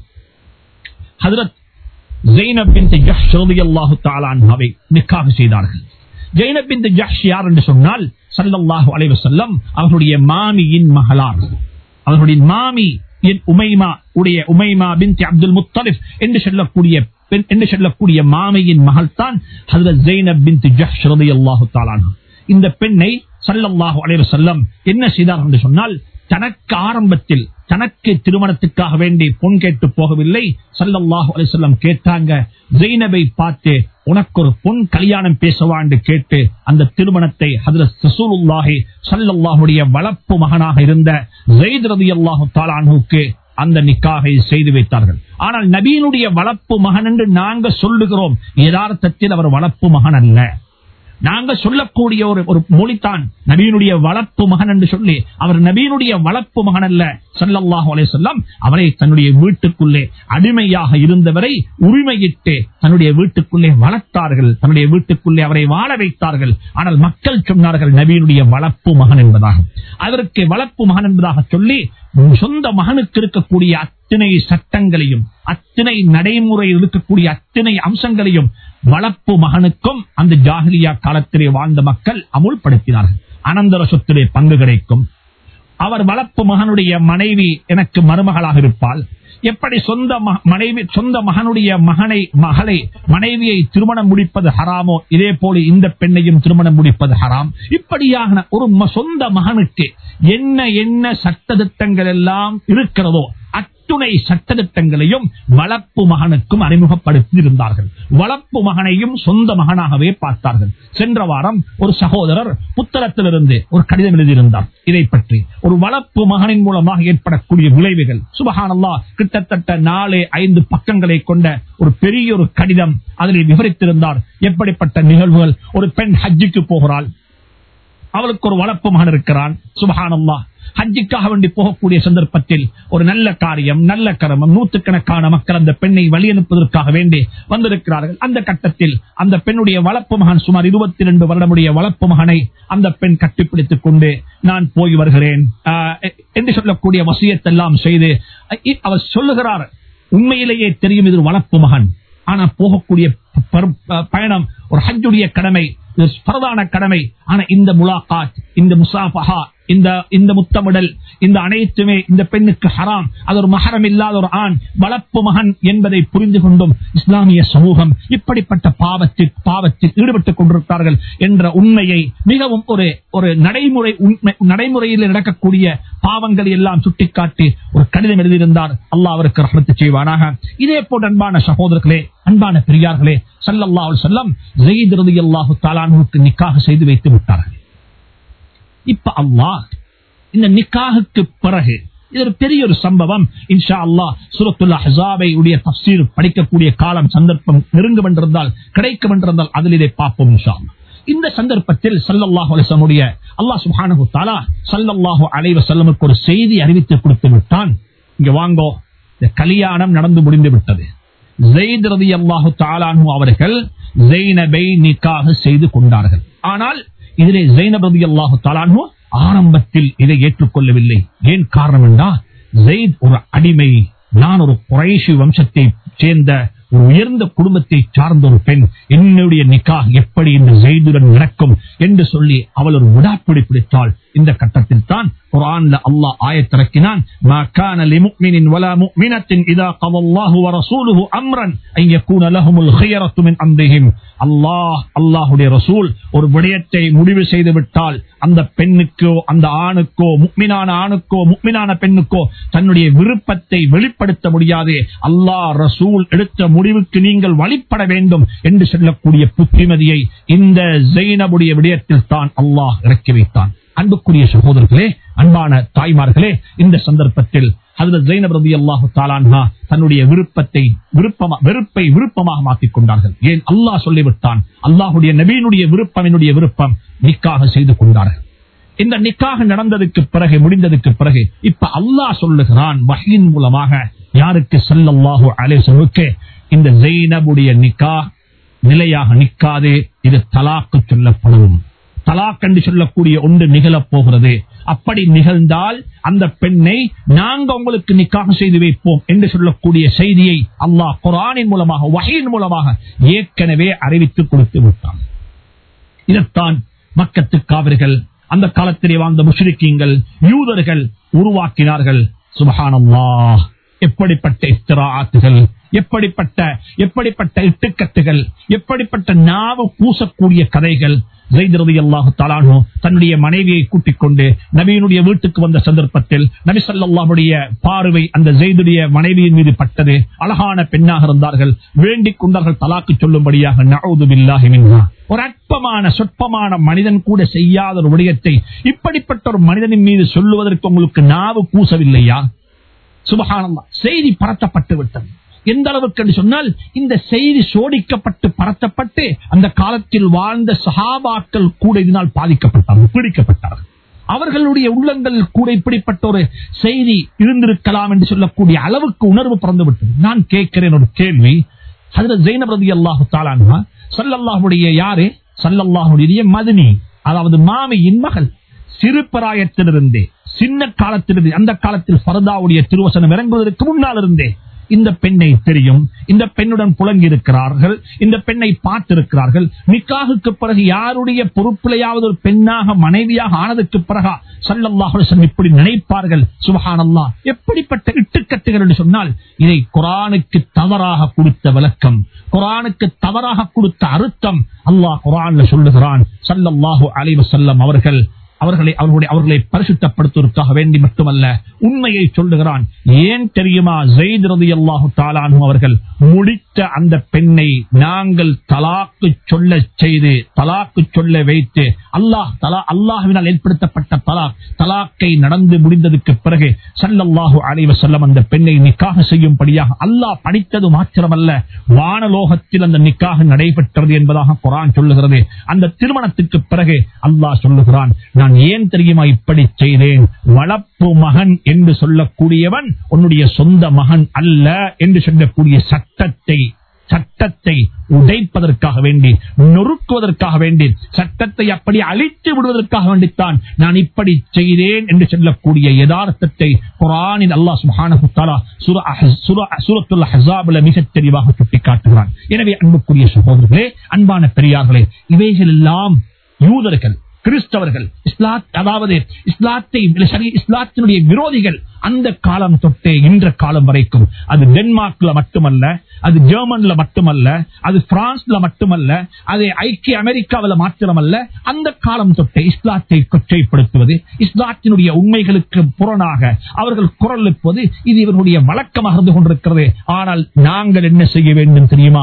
ஹஜரத் ஜெய்னப் பின் ஜஹ்ஷ் ரலியல்லாஹு தஆலா அன்ஹாவை நிக்காஹ் செய்தார்கள் ஜெய்னப் பின் ஜஹ்ஷ் யார் என்று சொன்னால் ஸல்லல்லாஹு அலைஹி வஸல்லம் அவர்களுடைய மாமியின் மகளார் அவர்களுடைய மாமி என் உமைமா உடைய உமைமா பின் அப்துல் முத்தலிப் என்று சொல்லக்கூடிய பெண் என்று சொல்லக்கூடிய மாமியின் மகள் தான் ஹஜரத் ஜெய்னப் பின் ஜஹ்ஷ் ரலியல்லாஹு தஆலா அன்ஹா இந்த பெண்ணை சல்லல்லாஹு அலைஹி வஸல்லம் என்ன செய்தார் என்று சொன்னால் தனக்கு ஆரம்பத்தில் தனக்கு திருமணத்துக்காக வேண்டி பொன் கேட்டு போகவில்லை சல்லல்லாஹு அலைஹி வஸல்லம் கேட்டாங்க ஜெய்னபை பார்த்து உனக்கு ஒரு பொன் கல்யாணம் பேசவா என்று கேட்டு அந்த திருமணத்தை ஹதரத் ரசூலுல்லாஹி ஸல்லல்லாஹுடைய வளர்ப்பு மகனாக இருந்த ஜெயித் ரலியல்லாஹு தஆலா அன்ஹுக்கு அந்த நிக்காகை செய்து வைத்தார்கள் ஆனால் நபியினுடைய வளர்ப்பு மகன் என்று நாங்க சொல்லுகிறோம் யதார்த்தத்தில் அவர் வளர்ப்பு மகன் அல்ல நாங்க சொல்லக்கூடிய ஒரு ஒரு மொழித்தான் நபியினுடைய வளர்ப்பு மகன் என்று சொல்லி அவர் நபியினுடைய வளர்ப்பு மகன் அல்ல சல்லல்லாஹு அலைஹி வஸல்லம் அவரை தன்னுடைய வீட்டுக்குள்ளே அடிமையாக இருந்தவரை உரிமையிட்டு தன்னுடைய வீட்டுக்குள்ளே வளர்த்தார்கள் தன்னுடைய வீட்டுக்குள்ளே அவரை வாழ வைத்தார்கள் ஆனால் மக்கள் சொன்னார்கள் நபியினுடைய வளர்ப்பு மகன் என்பதாக அதற்கு வளர்ப்பு மகன் என்பதாக சொல்லி சொந்த மகனுக்கு இருக்கக்கூடிய அத்தனை சட்டங்களையும் அத்தனை நடைமுறையில் இருக்கக்கூடிய அத்தனை அம்சங்களையும் வளர்ப்பு மகனுக்கும் அந்த ஜாகிலியா காலத்திலே வாழ்ந்த மக்கள் அமுல்படுத்தினார்கள் அனந்தர சொத்திலே பங்கு கிடைக்கும் அவர் வளர்ப்பு மகனுடைய மனைவி எனக்கு மருமகளாக இருப்பாள் எப்படி சொந்த ம- மனைவி சொந்த மகனுடைய மகனை மகளை மனைவியை திருமணம் முடிப்பது ஹராமோ இதே போல இந்த பெண்ணையும் திருமணம் முடிப்பது ஹராம் இப்படியாக ஒரு ம- சொந்த மகனுக்கு என்ன என்ன சட்டதிட்டங்கள் எல்லாம் இருக்கிறதோ அத்துணை சட்டதிட்டங்களையும் வளர்ப்பு மகனுக்கும் அறிமுகப்படுத்தி இருந்தார்கள் வளர்ப்பு மகனையும் சொந்த மகனாகவே பார்த்தார்கள் சென்ற வாரம் ஒரு சகோதரர் புத்தகத்திலிருந்து ஒரு கடிதம் எழுதியிருந்தார் இதை பற்றி ஒரு வளர்ப்பு மகனின் மூலமாக ஏற்படக்கூடிய விளைவுகள் சுபஹானல்லா கிட்டத்தட்ட நாலு ஐந்து பக்கங்களை கொண்ட ஒரு பெரிய ஒரு கடிதம் அதில் விவரித்திருந்தார் எப்படிப்பட்ட நிகழ்வுகள் ஒரு பெண் ஹஜ்ஜுக்கு போகிறாள் அவளுக்கு ஒரு வளர்ப்பு மகன் இருக்கிறான் சுபஹானல்லா ஹஜ்ஜுக்காக வேண்டி போகக்கூடிய சந்தர்ப்பத்தில் ஒரு நல்ல காரியம் நல்ல கரமம் நூற்றுக்கணக்கான மக்கள் அந்த பெண்ணை வழி அனுப்புவதற்காக வேண்டி வந்திருக்கிறார்கள் அந்த கட்டத்தில் அந்த பெண்ணுடைய வளர்ப்பு மகன் சுமார் இருபத்தி ரெண்டு வருடமுடைய வளர்ப்பு மகனை அந்த பெண் கட்டிப்பிடித்துக் கொண்டு நான் போய் வருகிறேன் ஆஹ், என்று சொல்லக்கூடிய வசியத்தெல்லாம் செய்து அஹ், அவர் சொல்லுகிறார் உண்மையிலேயே தெரியும் இது ஒரு வளர்ப்பு மகன் ஆனா போகக்கூடிய ப- ப- பயணம் ஒரு ஹஜ்ஜுடைய கடமை இது பிரதான கடமை ஆனா இந்த முலாகாத் இந்த முசாஃபஹா இந்த இந்த முத்தமிடல் இந்த அனைத்துமே இந்த பெண்ணுக்கு ஹராம் அது ஒரு மகரம் இல்லாத ஒரு ஆண் வளர்ப்பு மகன் என்பதை புரிந்து கொண்டும் இஸ்லாமிய சமூகம் இப்படிப்பட்ட பாவத்தில் பாவத்தில் ஈடுபட்டுக் கொண்டிருக்கிறார்கள் என்ற உண்மையை மிகவும் ஒரு ஒரு நடைமுறை உண்மை நடைமுறையில் நடக்கக்கூடிய பாவங்களை எல்லாம் சுட்டிக்காட்டி ஒரு கடிதம் எழுதியிருந்தார் அல்லாஹ் அவருக்கு ரஹ்மத்து செய்வானாக இதே போன்ற அன்பான சகோதரர்களே அன்பான பெரியார்களே ஸல்லல்லாஹு அலைஹி வஸல்லம் ஸெய்த் ரலியல்லாஹு தஆலா அன்ஹுவுக்கு நிக்காஹ் செய்து வைத்து விட்டார்கள் இப்ப அல்லாஹ் இந்த நிக்காஹுக்கு பிறகு இது ஒரு பெரிய ஒரு சம்பவம் இன்ஷா அல்லாஹ் சூரத்துல் அஹ்ஸாபை உடைய தஃசீர் படிக்கக்கூடிய காலம் சந்தர்ப்பம் நெருங்கும் என்றிருந்தால் கிடைக்கும் என்றிருந்தால் அதில் இதை பார்ப்போம் இன்ஷா அல்லாஹ் இந்த சந்தர்ப்பத்தில் சல்லல்லாஹு அலைஹி வஸல்லம் உடைய அல்லாஹ் சுப்ஹானஹு தஆலா ஸல்லல்லாஹு அலைஹி வஸல்லமுக்கு ஒரு செய்தி அறிவித்து கொடுத்து விட்டான் இங்க வாங்கோ இந்த கல்யாணம் நடந்து முடிந்து விட்டது ஜெயித் ரலியல்லாஹு தஆலா அன்ஹு அவர்கள் ஜெய்னபை நிக்காஹ் செய்து கொண்டார்கள் ஆனால் இதிலே ஜெய்னப் ரலியல்லாஹு தஆலா அன்ஹு ஆரம்பத்தில் இதை ஏற்றுக்கொள்ளவில்லை ஏன் காரணம் என்றா ஜெயித் ஒரு அடிமை நான் ஒரு குறைஷி வம்சத்தை சேர்ந்த ஒரு உயர்ந்த குடும்பத்தை சார்ந்த ஒரு பெண் என்னுடைய நிக்கா எப்படி இந்த ஜெய்துடன் நடக்கும் என்று சொல்லி அவள் ஒரு விடாப்பிடி பிடித்தாள் இந்த கட்டத்தில் தான் குர்ஆன்ல அல்லாஹ் ஆயத்திறக்கினான் மா கான லிமுஃமினின் வலா முஃமினத்தின் இதா கதல்லாஹு வ ரசூலுஹு அம்ரன் அன் யகூன லஹுமுல் ഖിയറത്തു மின் அம்ரிஹிம் அல்லாஹ் அல்லாஹ்வுடைய ரசூல் ஒரு விடயத்தை முடிவு செய்து விட்டால் அந்த பெண்ணுக்கோ அந்த ஆணுக்கோ முக்மினான ஆணுக்கோ முக்மினான பெண்ணுக்கோ தன்னுடைய விருப்பத்தை வெளிப்படுத்த முடியாது அல்லாஹ் ரசூல் எடுத்த முடிவுக்கு நீங்கள் வழிபட வேண்டும் என்று சொல்லக்கூடிய புத்திமதியை இந்த ஜெயினபுடைய விடயத்தில் தான் அல்லாஹ் இறக்கி வைத்தான் அன்புக்குரிய சகோதரர்களே அன்பான தாய்மார்களே இந்த சந்தர்ப்பத்தில் ஹதரத் ஜைனப் ரதி அல்லாஹு தாலான்ஹா தன்னுடைய விருப்பத்தை விருப்பமா வெறுப்பை விருப்பமாக மாற்றிக் கொண்டார்கள் ஏன் அல்லாஹ் சொல்லிவிட்டான் அல்லாஹுடைய நபீனுடைய விருப்பம் என்னுடைய விருப்பம் நிக்காக செய்து கொண்டார்கள் இந்த நிக்காக நடந்ததுக்கு பிறகு முடிந்ததுக்கு பிறகு இப்ப அல்லாஹ் சொல்லுகிறான் வஹீன் மூலமாக யாருக்கு ஸல்லல்லாஹு அலைஹி வஸல்லுக்கு இந்த ஜெய்னபுடைய நிக்கா நிலையாக நிக்காது இது தலாக்கு சொல்லப்படும் தலாக் என்று சொல்லக்கூடிய ஒன்று நிகழப் போகிறது அப்படி நிகழ்ந்தால் அந்த பெண்ணை நாங்க உங்களுக்கு நிக்காக செய்து வைப்போம் என்று சொல்லக்கூடிய செய்தியை அல்லாஹ் குரானின் மூலமாக வகையின் மூலமாக ஏற்கனவே அறிவித்து கொடுத்து விட்டான் இதைத்தான் மக்கத்து காவிர்கள் அந்த காலத்திலே வாழ்ந்த முஷ்ரிக்கீங்கள் யூதர்கள் உருவாக்கினார்கள் சுபஹானல்லாஹ் எப்படிப்பட்ட இஸ்திராத்துகள் எப்படிப்பட்ட எப்படிப்பட்ட இட்டுக்கட்டுகள் எப்படிப்பட்ட நாவு பூசக்கூடிய கதைகள் அல்லாஹு தலானோ தன்னுடைய மனைவியை கூட்டிக் கொண்டு நபியினுடைய வீட்டுக்கு வந்த சந்தர்ப்பத்தில் நபி சொல்லாவுடைய பார்வை அந்த ஜெய்துடைய மனைவியின் மீது பட்டது அழகான பெண்ணாக இருந்தார்கள் வேண்டிக் கொண்டார்கள் தலாக்கு சொல்லும்படியாக நவுது பில்லாஹி மின்ஹா ஒரு அற்பமான சொற்பமான மனிதன் கூட செய்யாத ஒரு விடயத்தை இப்படிப்பட்ட ஒரு மனிதனின் மீது சொல்லுவதற்கு உங்களுக்கு நாவு பூசவில்லையா சுபகானந்தா செய்தி பரத்தப்பட்டு விட்டது எந்த அளவுக்கு என்று சொன்னால் இந்த செய்தி சோடிக்கப்பட்டு பரத்தப்பட்டு அந்த காலத்தில் வாழ்ந்த சஹாபாக்கள் கூட இதனால் பாதிக்கப்பட்டார்கள் பீடிக்கப்பட்டார்கள் அவர்களுடைய உள்ளங்கள் கூட இப்படிப்பட்ட ஒரு செய்தி இருந்திருக்கலாம் என்று சொல்லக்கூடிய அளவுக்கு உணர்வு பிறந்து விட்டது நான் கேட்கிறேன் ஒரு கேள்வி அதுல ஜெயினபிரதி அல்லாஹு தாலானா சல்லல்லாஹுடைய யாரு சல்லல்லாஹுடைய மதினி அதாவது மாமியின் மகள் சிறு பிராயத்திலிருந்தே சின்ன காலத்திலிருந்து அந்த காலத்தில் ஃபரதாவுடைய திருவசனம் இறங்குவதற்கு முன்னால் இருந்தே இந்த பெண்ணை தெரியும் இந்த பெண்ணுடன் புலங்கி இருக்கிறார்கள் இந்த பெண்ணை பார்த்திருக்கிறார்கள் நிக்காகுக்கு பிறகு யாருடைய பொறுப்பிலையாவது ஒரு பெண்ணாக மனைவியாக ஆனதுக்கு பிறகா சல்லல்லாஹு இப்படி நினைப்பார்கள் சுபஹானல்லா எப்படிப்பட்ட இட்டுக்கட்டுகள் என்று சொன்னால் இதை குரானுக்கு தவறாக கொடுத்த விளக்கம் குரானுக்கு தவறாக கொடுத்த அர்த்தம் அல்லாஹ் குரான்ல சொல்லுகிறான் சல்லல்லாஹு அலைவ செல்லம் அவர்கள் அவர்களை அவர்களுடைய அவர்களை பரிசுத்தப்படுத்துவதற்காக வேண்டி மட்டுமல்ல உண்மையை சொல்லுகிறான் ஏன் தெரியுமா ஜெயித் ரதி அல்லாஹு தாலானு அவர்கள் முடித்த அந்த பெண்ணை நாங்கள் தலாக்கு சொல்ல செய்து தலாக்கு சொல்ல வைத்து அல்லாஹ் தலா அல்லாஹுவினால் ஏற்படுத்தப்பட்ட தலாக் தலாக்கை நடந்து முடிந்ததுக்கு பிறகு சல்லல்லாஹு அலைவ செல்லம் அந்த பெண்ணை நிக்காக செய்யும்படியாக அல்லாஹ் படித்தது மாத்திரமல்ல வானலோகத்தில் அந்த நிக்காக நடைபெற்றது என்பதாக குரான் சொல்லுகிறது அந்த திருமணத்துக்கு பிறகு அல்லாஹ் சொல்லுகிறான் நான் ஏன் தெரியுமா இப்படி செய்தேன் வளர்ப்பு மகன் என்று சொல்லக்கூடியவன் உன்னுடைய சொந்த மகன் அல்ல என்று சொல்லக்கூடிய சட்டத்தை சட்டத்தை உடைப்பதற்காக வேண்டி நொறுக்குவதற்காக வேண்டி சட்டத்தை அப்படி அழித்து விடுவதற்காக வேண்டித்தான் நான் இப்படி செய்தேன் என்று சொல்லக்கூடிய யதார்த்தத்தை குரானின் அல்லாஹ் சுஹானா சூரத்துல் ஹசாபுல மிக தெளிவாக சுட்டிக்காட்டுகிறான் எனவே அன்புக்குரிய சகோதரர்களே அன்பான பெரியார்களே இவைகள் எல்லாம் யூதர்கள் கிறிஸ்தவர்கள் இஸ்லாத் அதாவது இஸ்லாத்தை சரி இஸ்லாத்தினுடைய விரோதிகள் அந்த காலம் தொட்டே இன்ற காலம் வரைக்கும் அது டென்மார்க்ல மட்டுமல்ல அது ஜெர்மன்ல மட்டுமல்ல அது பிரான்ஸ்ல மட்டுமல்ல அது ஐக்கிய அமெரிக்காவில் மாத்திரமல்ல அந்த காலம் தொட்டே இஸ்லாத்தை கொச்சைப்படுத்துவது இஸ்லாத்தினுடைய உண்மைகளுக்கு புறனாக அவர்கள் குரல் எழுப்புவது இது இவர்களுடைய வழக்கமாக இருந்து கொண்டிருக்கிறது ஆனால் நாங்கள் என்ன செய்ய வேண்டும் தெரியுமா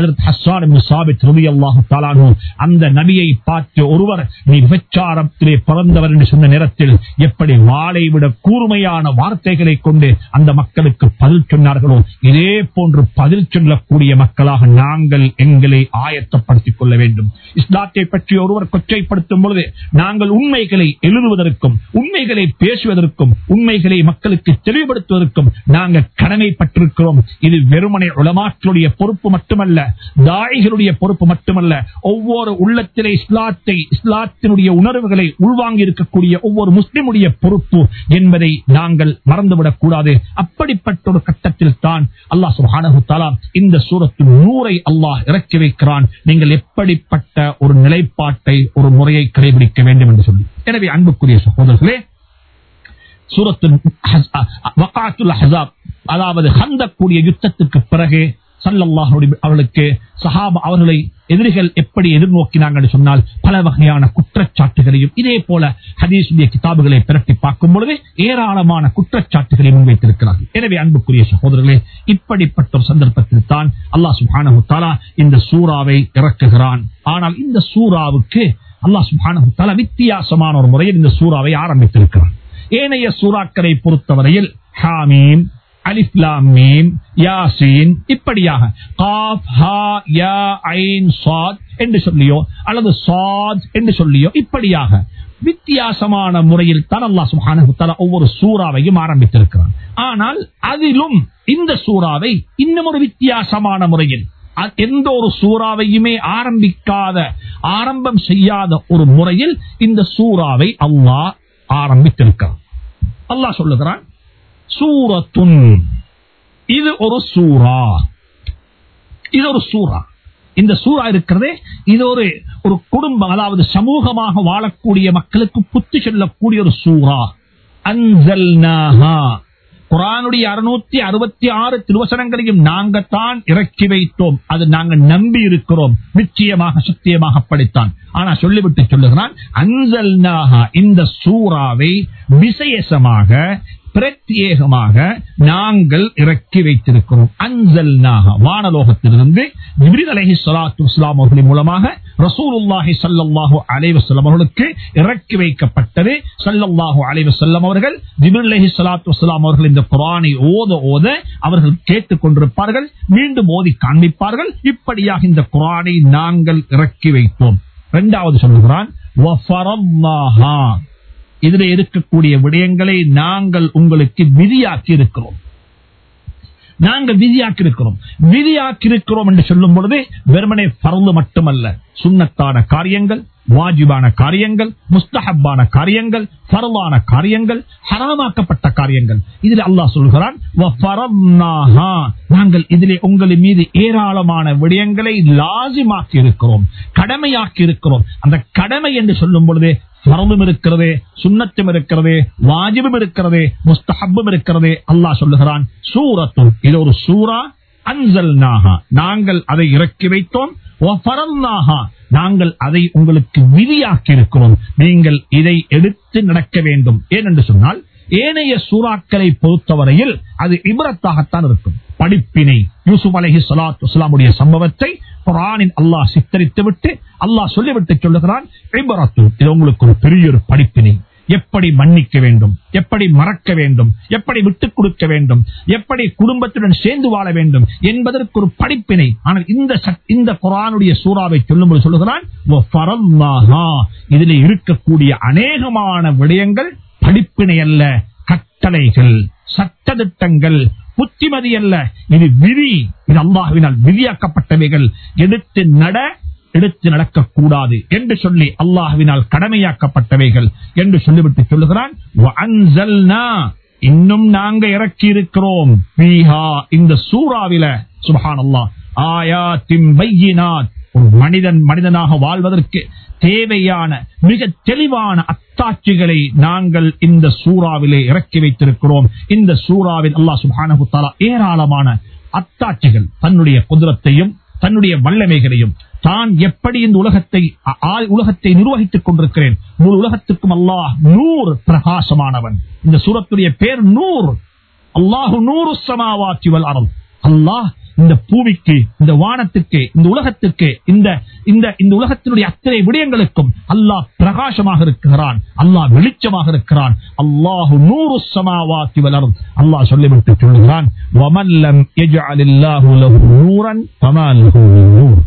அந்த நபியை பார்த்து ஒருவர் நீ விபச்சாரத்திலே பிறந்தவர் என்று சொன்ன நேரத்தில் எப்படி வாளை விட கூர்மையான வார்த்தைகளை கொண்டு அந்த மக்களுக்கு பதில் சொன்னார்களோ இதே போன்று பதில் சொல்லக்கூடிய மக்களாக நாங்கள் எங்களை ஆயத்தப்படுத்திக் கொள்ள வேண்டும் இஸ்லாத்தை பற்றி ஒருவர் கொச்சைப்படுத்தும் பொழுது நாங்கள் உண்மைகளை எழுதுவதற்கும் உண்மைகளை பேசுவதற்கும் உண்மைகளை மக்களுக்கு தெளிவுபடுத்துவதற்கும் நாங்கள் கடமைப்பட்டிருக்கிறோம் இது வெறுமனை உளமாக்களுடைய பொறுப்பு மட்டுமல்ல தாய்களுடைய பொறுப்பு மட்டுமல்ல ஒவ்வொரு உள்ளத்திலே இஸ்லாத்தை இஸ்லாத்தினுடைய உணர்வுகளை உள்வாங்கி இருக்கக்கூடிய ஒவ்வொரு முஸ்லிமுடைய பொறுப்பு என்பதை நாங்கள் மறந்துவிடக் கூடாது அப்படிப்பட்ட ஒரு கட்டத்தில் தான் அல்லாஹ் சுஹானு தாலா இந்த சூரத்து நூறை அல்லாஹ் இறக்கி வைக்கிறான் நீங்கள் எப்படிப்பட்ட ஒரு நிலைப்பாட்டை ஒரு முறையை கடைபிடிக்க வேண்டும் என்று சொல்லி எனவே அன்புக்குரிய சகோதரர்களே சூரத்துல் ஹஸ்- அ- அ- வகாத்துல் அஹ்ஸாப், அதாவது ஹந்தக்கூடிய யுத்தத்துக்கு பிறகு சல்லல்லாஹு அலைஹி அவர்களுக்கு சஹாபா அவர்களை எதிரிகள் எப்படி எதிர்நோக்கினாங்க என்று சொன்னால் பல வகையான குற்றச்சாட்டுகளையும் இதே போல ஹதீசுடைய கிதாபுகளை பிரட்டி பார்க்கும் பொழுது ஏராளமான குற்றச்சாட்டுகளை முன்வைத்திருக்கிறார்கள் எனவே அன்புக்குரிய சகோதரர்களே இப்படிப்பட்ட ஒரு சந்தர்ப்பத்தில் தான் அல்லாஹ் சுப்ஹானஹு தஆலா இந்த சூறாவை இறக்குகிறான் ஆனால் இந்த சூறாவுக்கு அல்லாஹ் சுப்ஹானஹு தஆலா வித்தியாசமான ஒரு முறையில் இந்த சூறாவை ஆரம்பித்திருக்கிறான் ஏனைய சூறாக்களை பொறுத்தவரையில் ஹாமீம் அலிஃப்லாம் மீம் யாசீன் இப்படியாக காஃப் ஹா யா ஐன் சாத் என்று சொல்லியோ அல்லது சாத் என்று சொல்லியோ இப்படியாக வித்தியாசமான முறையில் தான் அல்லாஹ் சுப்ஹானஹு தஆலா ஒவ்வொரு சூறாவையும் ஆரம்பித்திருக்கிறான் ஆனால் அதிலும் இந்த சூறாவை இன்னும் ஒரு வித்தியாசமான முறையில் அ- எந்த ஒரு சூறாவையுமே ஆரம்பிக்காத ஆரம்பம் செய்யாத ஒரு முறையில் இந்த சூறாவை அல்லாஹ் ஆரம்பித்திருக்கிறான் அல்லாஹ் சொல்லுகிறான் சூரத்துன் இது ஒரு சூரா இது ஒரு சூரா இந்த சூரா இருக்கிறதே இது ஒரு ஒரு குடும்பம் அதாவது சமூகமாக வாழக்கூடிய மக்களுக்கு புத்தி சொல்லக்கூடிய ஒரு சூரா அன்சல்நாஹா குரானுடைய அறுநூத்தி அறுபத்தி ஆறு திருவசனங்களையும் நாங்கத்தான் இறக்கி வைத்தோம் அது நாங்கள் நம்பி இருக்கிறோம் நிச்சயமாக சத்தியமாக படித்தான் ஆனா சொல்லிவிட்டு சொல்லுகிறான் அன்சல்நாஹா இந்த சூறாவை விசேஷமாக பிரத்யேகமாக நாங்கள் இறக்கி வைத்திருக்கிறோம் அன்சல்நாஹா வானலோகத்திலிருந்து ஜிப்ரீல் அலைஹி ஸலாத்து வஸலாம் அவர்களின் மூலமாக ரசூலுல்லாஹி ஸல்லல்லாஹு அலைஹி வஸல்லம் அவர்களுக்கு இறக்கி வைக்கப்பட்டது ஸல்லல்லாஹு அலைஹி வஸல்லம் அவர்கள் ஜிப்ரீல் அலைஹி ஸலாத்து வஸலாம் அவர்கள் இந்த குர்ஆனை ஓத ஓத அவர்கள் கேட்டுக் கொண்டிருப்பார்கள் மீண்டும் ஓதி காண்பிப்பார்கள் இப்படியாக இந்த குர்ஆனை நாங்கள் இறக்கி வைத்தோம் இரண்டாவது சொல்லுகிறான் வஃபரல்லாஹா இதில் இருக்கக்கூடிய விடயங்களை நாங்கள் உங்களுக்கு விதியாக்கி இருக்கிறோம் நாங்கள் விதியாக்கி இருக்கிறோம் விதியாக்கி இருக்கிறோம் என்று சொல்லும் பொழுது வெறுமனே பறந்து மட்டுமல்ல சுண்ணத்தான காரியங்கள் வாஜிபான காரியங்கள் முஸ்தஹப்பான காரியங்கள் பரவான காரியங்கள் ஹராமாக்கப்பட்ட காரியங்கள் இதில் அல்லாஹ் சொல்கிறான் "வஃபரத்னாஹா." நாங்கள் இதிலே உங்களின் மீது ஏராளமான விடயங்களை லாசிமாக்கி இருக்கிறோம் கடமையாக்கி இருக்கிறோம் அந்த கடமை என்று சொல்லும் பொழுது பரவும் இருக்கிறது சுண்ணத்தும் இருக்கிறது வாஜிபும் இருக்கிறது முஸ்தஹப்பும் இருக்கிறது அல்லாஹ் சொல்லுகிறான் சூரத்தும் இது ஒரு சூரா அன்சல்நாஹா நாங்கள் அதை இறக்கி வைத்தோம் வஃபரல்நாஹா நாங்கள் அதை உங்களுக்கு விதியாக்கி இருக்கிறோம் நீங்கள் இதை எடுத்து நடக்க வேண்டும் ஏனென்று சொன்னால் ஏனைய சூறாக்களை பொறுத்தவரையில் அது இபரத்தாகத்தான் இருக்கும் படிப்பினை யூசுப் அலஹி சலாத்து வஸ்லாமுடைய சம்பவத்தை குரானின் அல்லாஹ் சித்தரித்து விட்டு அல்லாஹ் சொல்லிவிட்டு சொல்லுகிறான் இபரத்து இது உங்களுக்கு ஒரு பெரிய ஒரு படிப்பினை எப்படி மன்னிக்க வேண்டும் எப்படி மறக்க வேண்டும் எப்படி விட்டுக் கொடுக்க வேண்டும் எப்படி குடும்பத்துடன் சேர்ந்து வாழ வேண்டும் என்பதற்கு ஒரு படிப்பினை ஆனால் இந்த சட்- இந்த குரானுடைய சூறாவை சொல்லும்போது சொல்லுகிறான் "வஃபரல்லாஹா." இதிலே இருக்கக்கூடிய அநேகமான விடயங்கள் படிப்பினை அல்ல கட்டளைகள் சட்டதிட்டங்கள் புத்திமதி அல்ல இது விதி இது அல்லாஹுவினால் விதியாக்கப்பட்டவைகள் எடுத்து நட எடுத்து நடக்கக்கூடாது என்று சொல்லி அல்லாஹுவினால் கடமையாக்கப்பட்டவைகள் என்று சொல்லிவிட்டு சொல்லுகிறான் "வஅன்சல்னா." இன்னும் நாங்க இறக்கி இருக்கிறோம் "ஃபீஹா," இந்த சூறாவில சுபஹான் அல்லாஹ் ஆயாத்தின் பையினாத் ஒரு மனிதன் மனிதனாக வாழ்வதற்கு தேவையான மிக தெளிவான அத்தாட்சிகளை நாங்கள் இந்த சூறாவிலே இறக்கி வைத்திருக்கிறோம் இந்த சூறாவில் அல்லாஹ் சுப்ஹானஹு தஆலா ஏராளமான அத்தாட்சிகள் தன்னுடைய குதிரத்தையும் தன்னுடைய வல்லமைகளையும் தான் எப்படி இந்த உலகத்தை அ- ஆ- உலகத்தை நிர்வகித்துக் கொண்டிருக்கிறேன் முழு உலகத்துக்கும் அல்லாஹ் நூறு பிரகாசமானவன் இந்த சூரத்துடைய பேர் நூறு அல்லாஹு நூறு சமாவாத்தி வல் அறம் அல்லாஹ் இந்த பூமிக்கு இந்த வானத்துக்கு இந்த உலகத்துக்கு இந்த இந்த இந்த உலகத்தினுடைய அத்தனை விடயங்களுக்கும் அல்லாஹ் பிரகாசமாக இருக்கிறான் அல்லாஹ் வெளிச்சமாக இருக்கிறான் அல்லாஹு நூறு சமாவாத்தி வளரும் அல்லாஹ் சொல்லிவிட்டு சொல்லுகிறான் வமல்லம் யஜ்அலில்லாஹு லஹு நூரன் ஃபமா லஹு மின் நூர்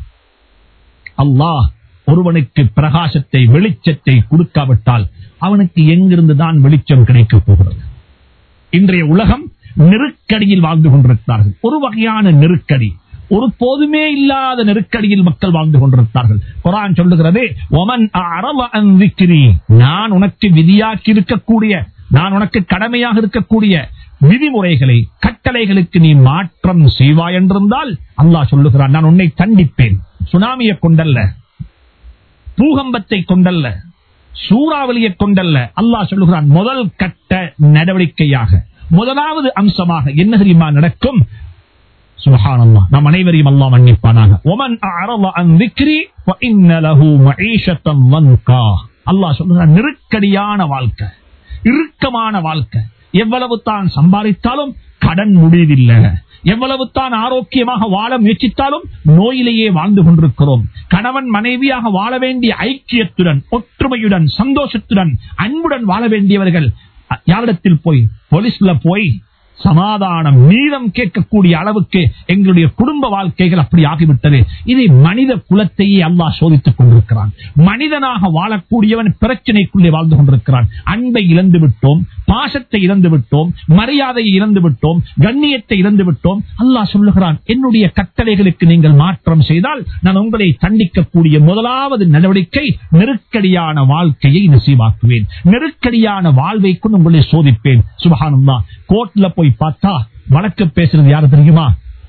அல்லாஹ் ஒருவனுக்கு பிரகாசத்தை வெளிச்சத்தை கொடுக்காவிட்டால் அவனுக்கு எங்கிருந்து தான் வெளிச்சம் கிடைக்கப் போகிறது இன்றைய உலகம் நெருக்கடியில் வாழ்ந்து கொண்டிருக்கிறார்கள் ஒரு வகையான நெருக்கடி ஒரு போதுமே இல்லாத நெருக்கடியில் மக்கள் வாழ்ந்து கொண்டிருக்கிறார்கள் குரான் சொல்லுகிறது "ஒமன் அஅரத அன் ذِكْرِي." நான் உனக்கு விதியாக்கி இருக்கக்கூடிய நான் உனக்கு கடமையாக இருக்கக்கூடிய விதிமுறைகளை கட்டளைகளுக்கு நீ மாற்றம் செய்வாய் என்றிருந்தால் அல்லாஹ் சொல்லுகிறான் நான் உன்னை தண்டிப்பேன் சுனாமியை கொண்டல்ல பூகம்பத்தை கொண்டல்ல சூறாவளியை கொண்டல்ல அல்லாஹ் சொல்லுகிறான் முதல் கட்ட நடவடிக்கையாக முதலாவது அம்சமாக என்ன தெரியுமா நடக்கும் சுபஹானல்லாஹ் நம் அனைவரையும் அல்லாஹ் மன்னிப்பானாக ஒமன் அஅரத அன் ذِكْرِي فإن له معيشة ضنكا அல்லாஹ் சொல்றான் நெருக்கடியான வாழ்க்கை இறுக்கமான வாழ்க்கை எவ்வளவு தான் சம்பாதித்தாலும் கடன் முடிவதில்லை எவ்வளவு தான் ஆரோக்கியமாக வாழ முயற்சித்தாலும் நோயிலேயே வாழ்ந்து கொண்டிருக்கிறோம் கணவன் மனைவியாக வாழ வேண்டிய ஐக்கியத்துடன் ஒற்றுமையுடன் சந்தோஷத்துடன் அன்புடன் வாழ வேண்டியவர்கள் அ- யாரிடத்தில் போய் போலீஸ்ல போய் சமாதானம் நீளம் கேட்கக்கூடிய அளவுக்கு எங்களுடைய குடும்ப வாழ்க்கைகள் அப்படி ஆகிவிட்டது இதை மனித குலத்தையே அல்லாஹ் சோதித்துக் கொண்டிருக்கிறான் மனிதனாக வாழக்கூடியவன் பிரச்சனைக்குள்ளே வாழ்ந்து கொண்டிருக்கிறான் அன்பை இழந்து விட்டோம் பாசத்தை இழந்து விட்டோம் மரியாதையை இழந்து விட்டோம் கண்ணியத்தை இழந்து விட்டோம் அல்லாஹ் சொல்லுகிறான் என்னுடைய கட்டளைகளுக்கு நீங்கள் மாற்றம் செய்தால் நான் உங்களை தண்டிக்கக்கூடிய முதலாவது நடவடிக்கை நெருக்கடியான வாழ்க்கையை நசீவாக்குவேன் நெருக்கடியான வாழ்வை கொண்டு உங்களை சோதிப்பேன் சுபகானந்தா கோர்ட்ல போய் பார்த்தா வழக்கு பேசுறது யாரு தெரியுமா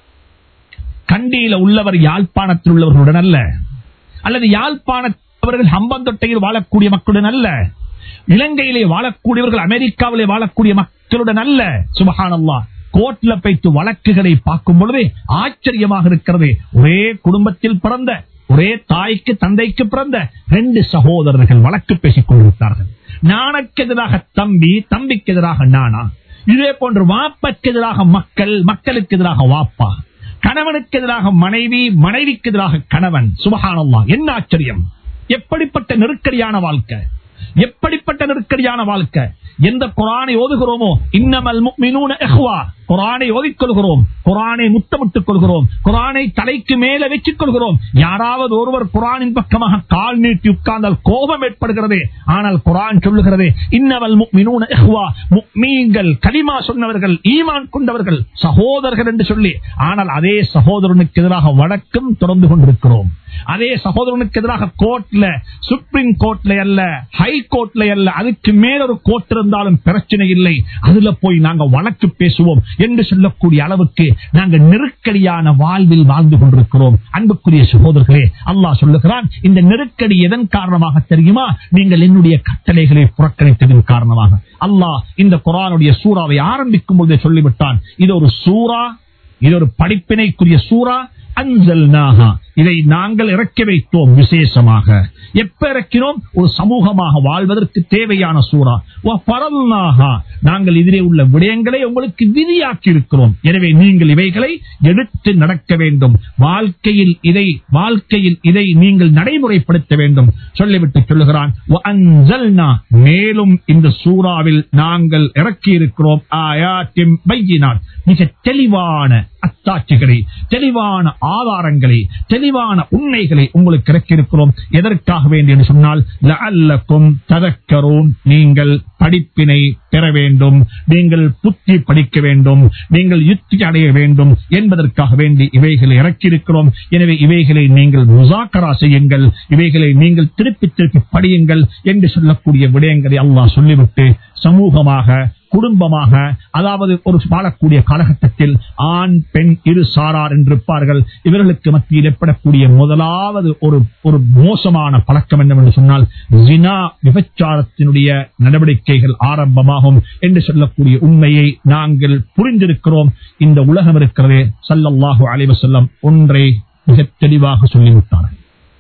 கண்டியில உள்ளவர் யாழ்ப்பாணத்தில் உள்ளவர்களுடன் அல்ல அல்லது யாழ்ப்பாணத்தவர்கள் ஹம்பந்தொட்டையில் வாழக்கூடிய மக்களுடன் அல்ல இலங்கையிலே வாழக்கூடியவர்கள் அமெரிக்காவிலே வாழக்கூடிய மக்களுடன் அல்ல சுபஹானல்லா கோர்ட்ல வைத்து வழக்குகளை பார்க்கும் பொழுதே ஆச்சரியமாக இருக்கிறது ஒரே குடும்பத்தில் பிறந்த ஒரே தாய்க்கு தந்தைக்கு பிறந்த ரெண்டு சகோதரர்கள் வழக்கு பேசிக் கொண்டிருக்கிறார்கள் நானுக்கு எதிராக தம்பி தம்பிக்கு எதிராக நானா இதே போன்று வாப்பக்கு எதிராக மக்கள் மக்களுக்கு எதிராக வாப்பா கணவனுக்கு எதிராக மனைவி மனைவிக்கு எதிராக கணவன் சுபஹானல்லா என்ன ஆச்சரியம் எப்படிப்பட்ட நெருக்கடியான வாழ்க்கை எப்படிப்பட்ட நெருக்கடியான வாழ்க்கை எந்த குரானை ஓதுகிறோமோ இன்னமல் முஃமினூன இஹ்வா குரானை ஓதிக்கொள்கிறோம் குரானை முத்தமிட்டுக் கொள்கிறோம் குரானை தலைக்கு மேல வச்சுக் கொள்கிறோம் யாராவது ஒருவர் குரானின் பக்கமாக கால் நீட்டி உட்கார்ந்தால் கோபம் ஏற்படுகிறது ஆனால் குரான் சொல்லுகிறது இன்னவல் முஃமினூன இஹ்வா முஃமீன்கள் கலிமா சொன்னவர்கள் ஈமான் கொண்டவர்கள் சகோதரர்கள் என்று சொல்லி ஆனால் அதே சகோதரனுக்கு எதிராக வழக்கம் தொடர்ந்து கொண்டிருக்கிறோம் அதே சகோதரனுக்கு எதிராக கோர்ட்ல சுப்ரீம் கோர்ட்ல அல்ல ஹை கோர்ட்ல அல்ல அதுக்கு மேல ஒரு கோர்ட் இருந்தாலும் பிரச்சனை இல்லை அதுல போய் நாங்க வழக்கு பேசுவோம் என்று சொல்லக்கூடிய அளவுக்கு நாங்க நெருக்கடியான வாழ்வில் வாழ்ந்து கொண்டிருக்கிறோம் அன்புக்குரிய சகோதரர்களே அல்லாஹ் சொல்லுகிறான் இந்த நெருக்கடி எதன் காரணமாக தெரியுமா நீங்கள் என்னுடைய கட்டளைகளை புறக்கணித்ததன் காரணமாக அல்லாஹ் இந்த குரானுடைய சூறாவை ஆரம்பிக்கும் பொழுதே சொல்லிவிட்டான் இது ஒரு சூறா இது ஒரு படிப்பினைக்குரிய சூறா அன்சல்நாஹா இதை நாங்கள் இறக்கி வைத்தோம் விசேஷமாக எப்ப இறக்கினோம் ஒரு சமூகமாக வாழ்வதற்கு தேவையான சூறா வ பரல்நாஹா நாங்கள் இதிலே உள்ள விடயங்களை உங்களுக்கு விதியாக்கி இருக்கிறோம் எனவே நீங்கள் இவைகளை எடுத்து நடக்க வேண்டும் வாழ்க்கையில் இதை வாழ்க்கையில் இதை நீங்கள் நடைமுறைப்படுத்த வேண்டும் சொல்லிவிட்டு சொல்லுகிறான் "வ அன்சல்னா", மேலும் இந்த சூறாவில் நாங்கள் இறக்கி இருக்கிறோம் ஆயாத்தின் பையினான் மிக தெளிவான அத்தாட்சிகளை தெளிவான ஆதாரங்களை தெளிவான உண்மைகளை உங்களுக்கு இறக்கியிருக்கிறோம் எதற்காக வேண்டி என்று சொன்னால் லஅல்லக்கும் ததக்கரும் நீங்கள் படிப்பினை பெற வேண்டும் நீங்கள் புத்தி படிக்க வேண்டும் நீங்கள் யுக்தி அடைய வேண்டும் என்பதற்காக வேண்டி இவைகளை இறக்கியிருக்கிறோம் எனவே இவைகளை நீங்கள் முசாக்கரா செய்யுங்கள் இவைகளை நீங்கள் திருப்பி திருப்பி படியுங்கள் என்று சொல்லக்கூடிய விடயங்களை அல்லாஹ் சொல்லிவிட்டு சமூகமாக குடும்பமாக அதாவது ஒரு வாழக்கூடிய காலகட்டத்தில் ஆண் பெண் இரு சாரார் என்றிருப்பார்கள் இவர்களுக்கு மத்தியில் ஏற்படக்கூடிய முதலாவது ஒரு ஒரு மோசமான பழக்கம் என்னவென்று சொன்னால் ஜினா விபச்சாரத்தினுடைய நடவடிக்கைகள் ஆரம்பமாகும் என்று சொல்லக்கூடிய உண்மையை நாங்கள் புரிந்திருக்கிறோம் இந்த உலகம் இருக்கிறதே சல்லல்லாஹு அலைவ செல்லம் ஒன்றை மிக தெளிவாக சொல்லிவிட்டார்கள்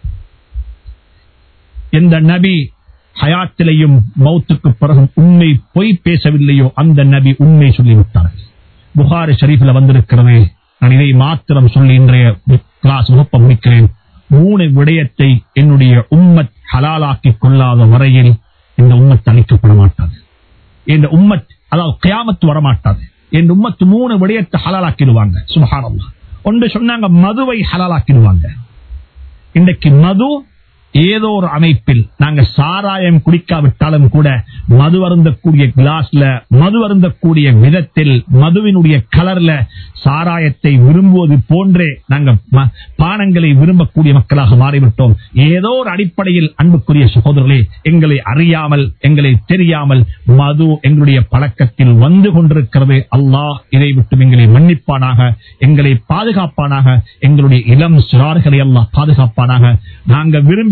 எந்த நபி ஹயாத்திலையும் மௌத்துக்கு பிறகு உண்மை பொய் பேசவில்லையோ அந்த நபி உண்மை சொல்லிவிட்டார்கள் புகாரி ஷரீஃபில் வந்திருக்கிறது நான் இதை மாத்திரம் சொல்லி இன்றைய கிளாஸ் வகுப்ப முடிக்கிறேன் மூணு விடயத்தை என்னுடைய உம்மத் ஹலாலாக்கிக் கொள்ளாத வரையில் இந்த உம்மத் அளிக்கப்பட மாட்டாது இந்த உம்மத் அதாவது கியாமத்து வரமாட்டாது என் உம்மத்து மூணு விடயத்தை ஹலாலாக்கிடுவாங்க சுபஹானல்லா ஒன்று சொன்னாங்க மதுவை ஹலாலாக்கிடுவாங்க இன்றைக்கு மது ஏதோ ஒரு அமைப்பில் நாங்க சாராயம் குடிக்காவிட்டாலும் கூட மது அருந்தக்கூடிய கிளாஸ்ல மது அருந்தக்கூடிய விதத்தில் மதுவினுடைய கலர்ல சாராயத்தை விரும்புவது போன்றே நாங்க ம- பானங்களை விரும்பக்கூடிய மக்களாக மாறிவிட்டோம் ஏதோ ஒரு அடிப்படையில் அன்புக்குரிய சகோதரர்களே எங்களை அறியாமல் எங்களை தெரியாமல் மது எங்களுடைய பழக்கத்தில் வந்து கொண்டிருக்கிறது அல்லாஹ் இதை விட்டு எங்களை மன்னிப்பானாக எங்களை பாதுகாப்பானாக எங்களுடைய இளம் சிறார்களை அல்லாஹ் பாதுகாப்பானாக நாங்க விரும்பின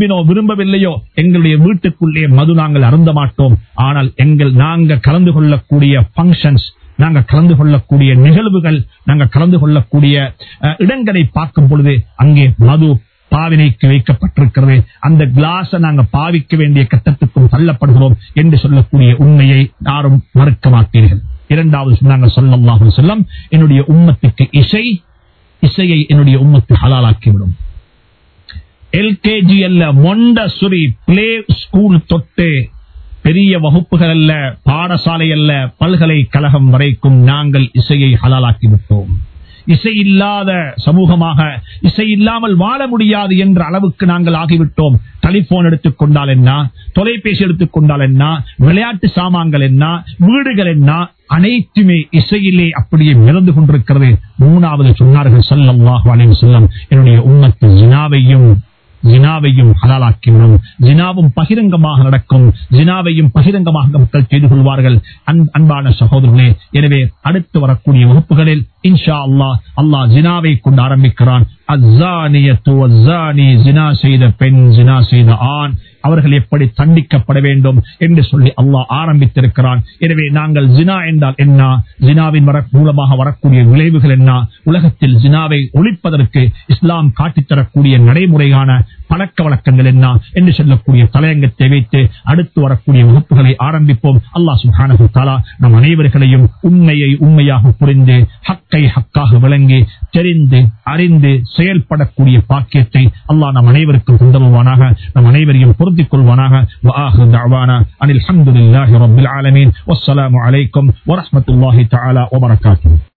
விரும்பினோ விரும்பவில்லையோ எங்களுடைய வீட்டுக்குள்ளே மது நாங்கள் அருந்த மாட்டோம் ஆனால் எங்கள் நாங்க கலந்து கொள்ளக்கூடிய பங்கன்ஸ் நாங்க கலந்து கொள்ளக்கூடிய நிகழ்வுகள் நாங்க கலந்து கொள்ளக்கூடிய அஹ், இடங்களை பார்க்கும் பொழுது அங்கே மது பாவினைக்கு வைக்கப்பட்டிருக்கிறது அந்த கிளாஸ நாங்க பாவிக்க வேண்டிய கட்டத்துக்கும் தள்ளப்படுகிறோம் என்று சொல்லக்கூடிய உண்மையை யாரும் மறுக்க மாட்டீர்கள் இரண்டாவது சொன்னாங்க சொல்லல்லாஹு செல்லம் என்னுடைய உம்மத்துக்கு இசை இசையை என்னுடைய உம்மத்து ஹலாலாக்கிவிடும் எல்கேஜி அல்ல மொண்டசுரி பிளே ஸ்கூல் தொட்டு பெரிய வகுப்புகள் அல்ல பாடசாலை அல்ல பல்கலைக்கழகம் வரைக்கும் நாங்கள் இசையை ஹலாலாக்கி விட்டோம் இசை இல்லாத சமூகமாக இசை இல்லாமல் வாழ முடியாது என்ற அளவுக்கு நாங்கள் ஆகிவிட்டோம் டெலிபோன் எடுத்துக்கொண்டால் என்ன தொலைபேசி எடுத்துக்கொண்டால் என்ன விளையாட்டு சாமான்கள் என்ன வீடுகள் என்ன அனைத்துமே இசையிலே அப்படியே மிதந்து கொண்டிருக்கிறது மூணாவது சொன்னார்கள் சல்லல்லாஹு அலைஹி வஸல்லம் என்னுடைய உம்மத்து ஜினாவையும் ஜினாவையும் ஹலாலாக்கிவிடும் ஜினாவும் பகிரங்கமாக நடக்கும் ஜினாவையும் பகிரங்கமாக மக்கள் செய்து கொள்வார்கள் அன்- அன்பான சகோதரர்களே எனவே அடுத்து வரக்கூடிய வகுப்புகளில் இன்ஷா அல்லாஹ் அல்லாஹ் ஜினாவை கொண்டு ஆரம்பிக்கிறான் அஸ்ஸானியத்து வஸ்ஸானி ஜினா செய்த பெண் ஜினா செய்த ஆண் அவர்கள் எப்படி தண்டிக்கப்பட வேண்டும் என்று சொல்லி அல்லாஹ் ஆரம்பித்திருக்கிறான் எனவே நாங்கள் ஜினா என்றால் என்ன ஜினாவின் வர மூலமாக வரக்கூடிய விளைவுகள் என்ன உலகத்தில் ஜினாவை ஒழிப்பதற்கு இஸ்லாம் காட்டித்தரக்கூடிய நடைமுறையான பழக்க வழக்கங்கள் என்ன என்று சொல்லக்கூடிய தலையங்கத்தை வைத்து அடுத்து வரக்கூடிய வகுப்புகளை ஆரம்பிப்போம் அல்லாஹ் சுப்ஹானஹு தஆலா நம் அனைவர்களையும் உண்மையை உண்மையாக புரிந்து ஹக்கை ஹக்காக விளங்கி தெரிந்து அறிந்து செயல்படக்கூடிய பாக்கியத்தை அல்லாஹ் நம் அனைவருக்கும் தந்தருவானாக நம் அனைவரையும் பொருந்திக் கொள்வானாக وآخر دعوانا أن الحمد لله رب العالمين والسلام عليكم ورحمة الله تعالى وبركاته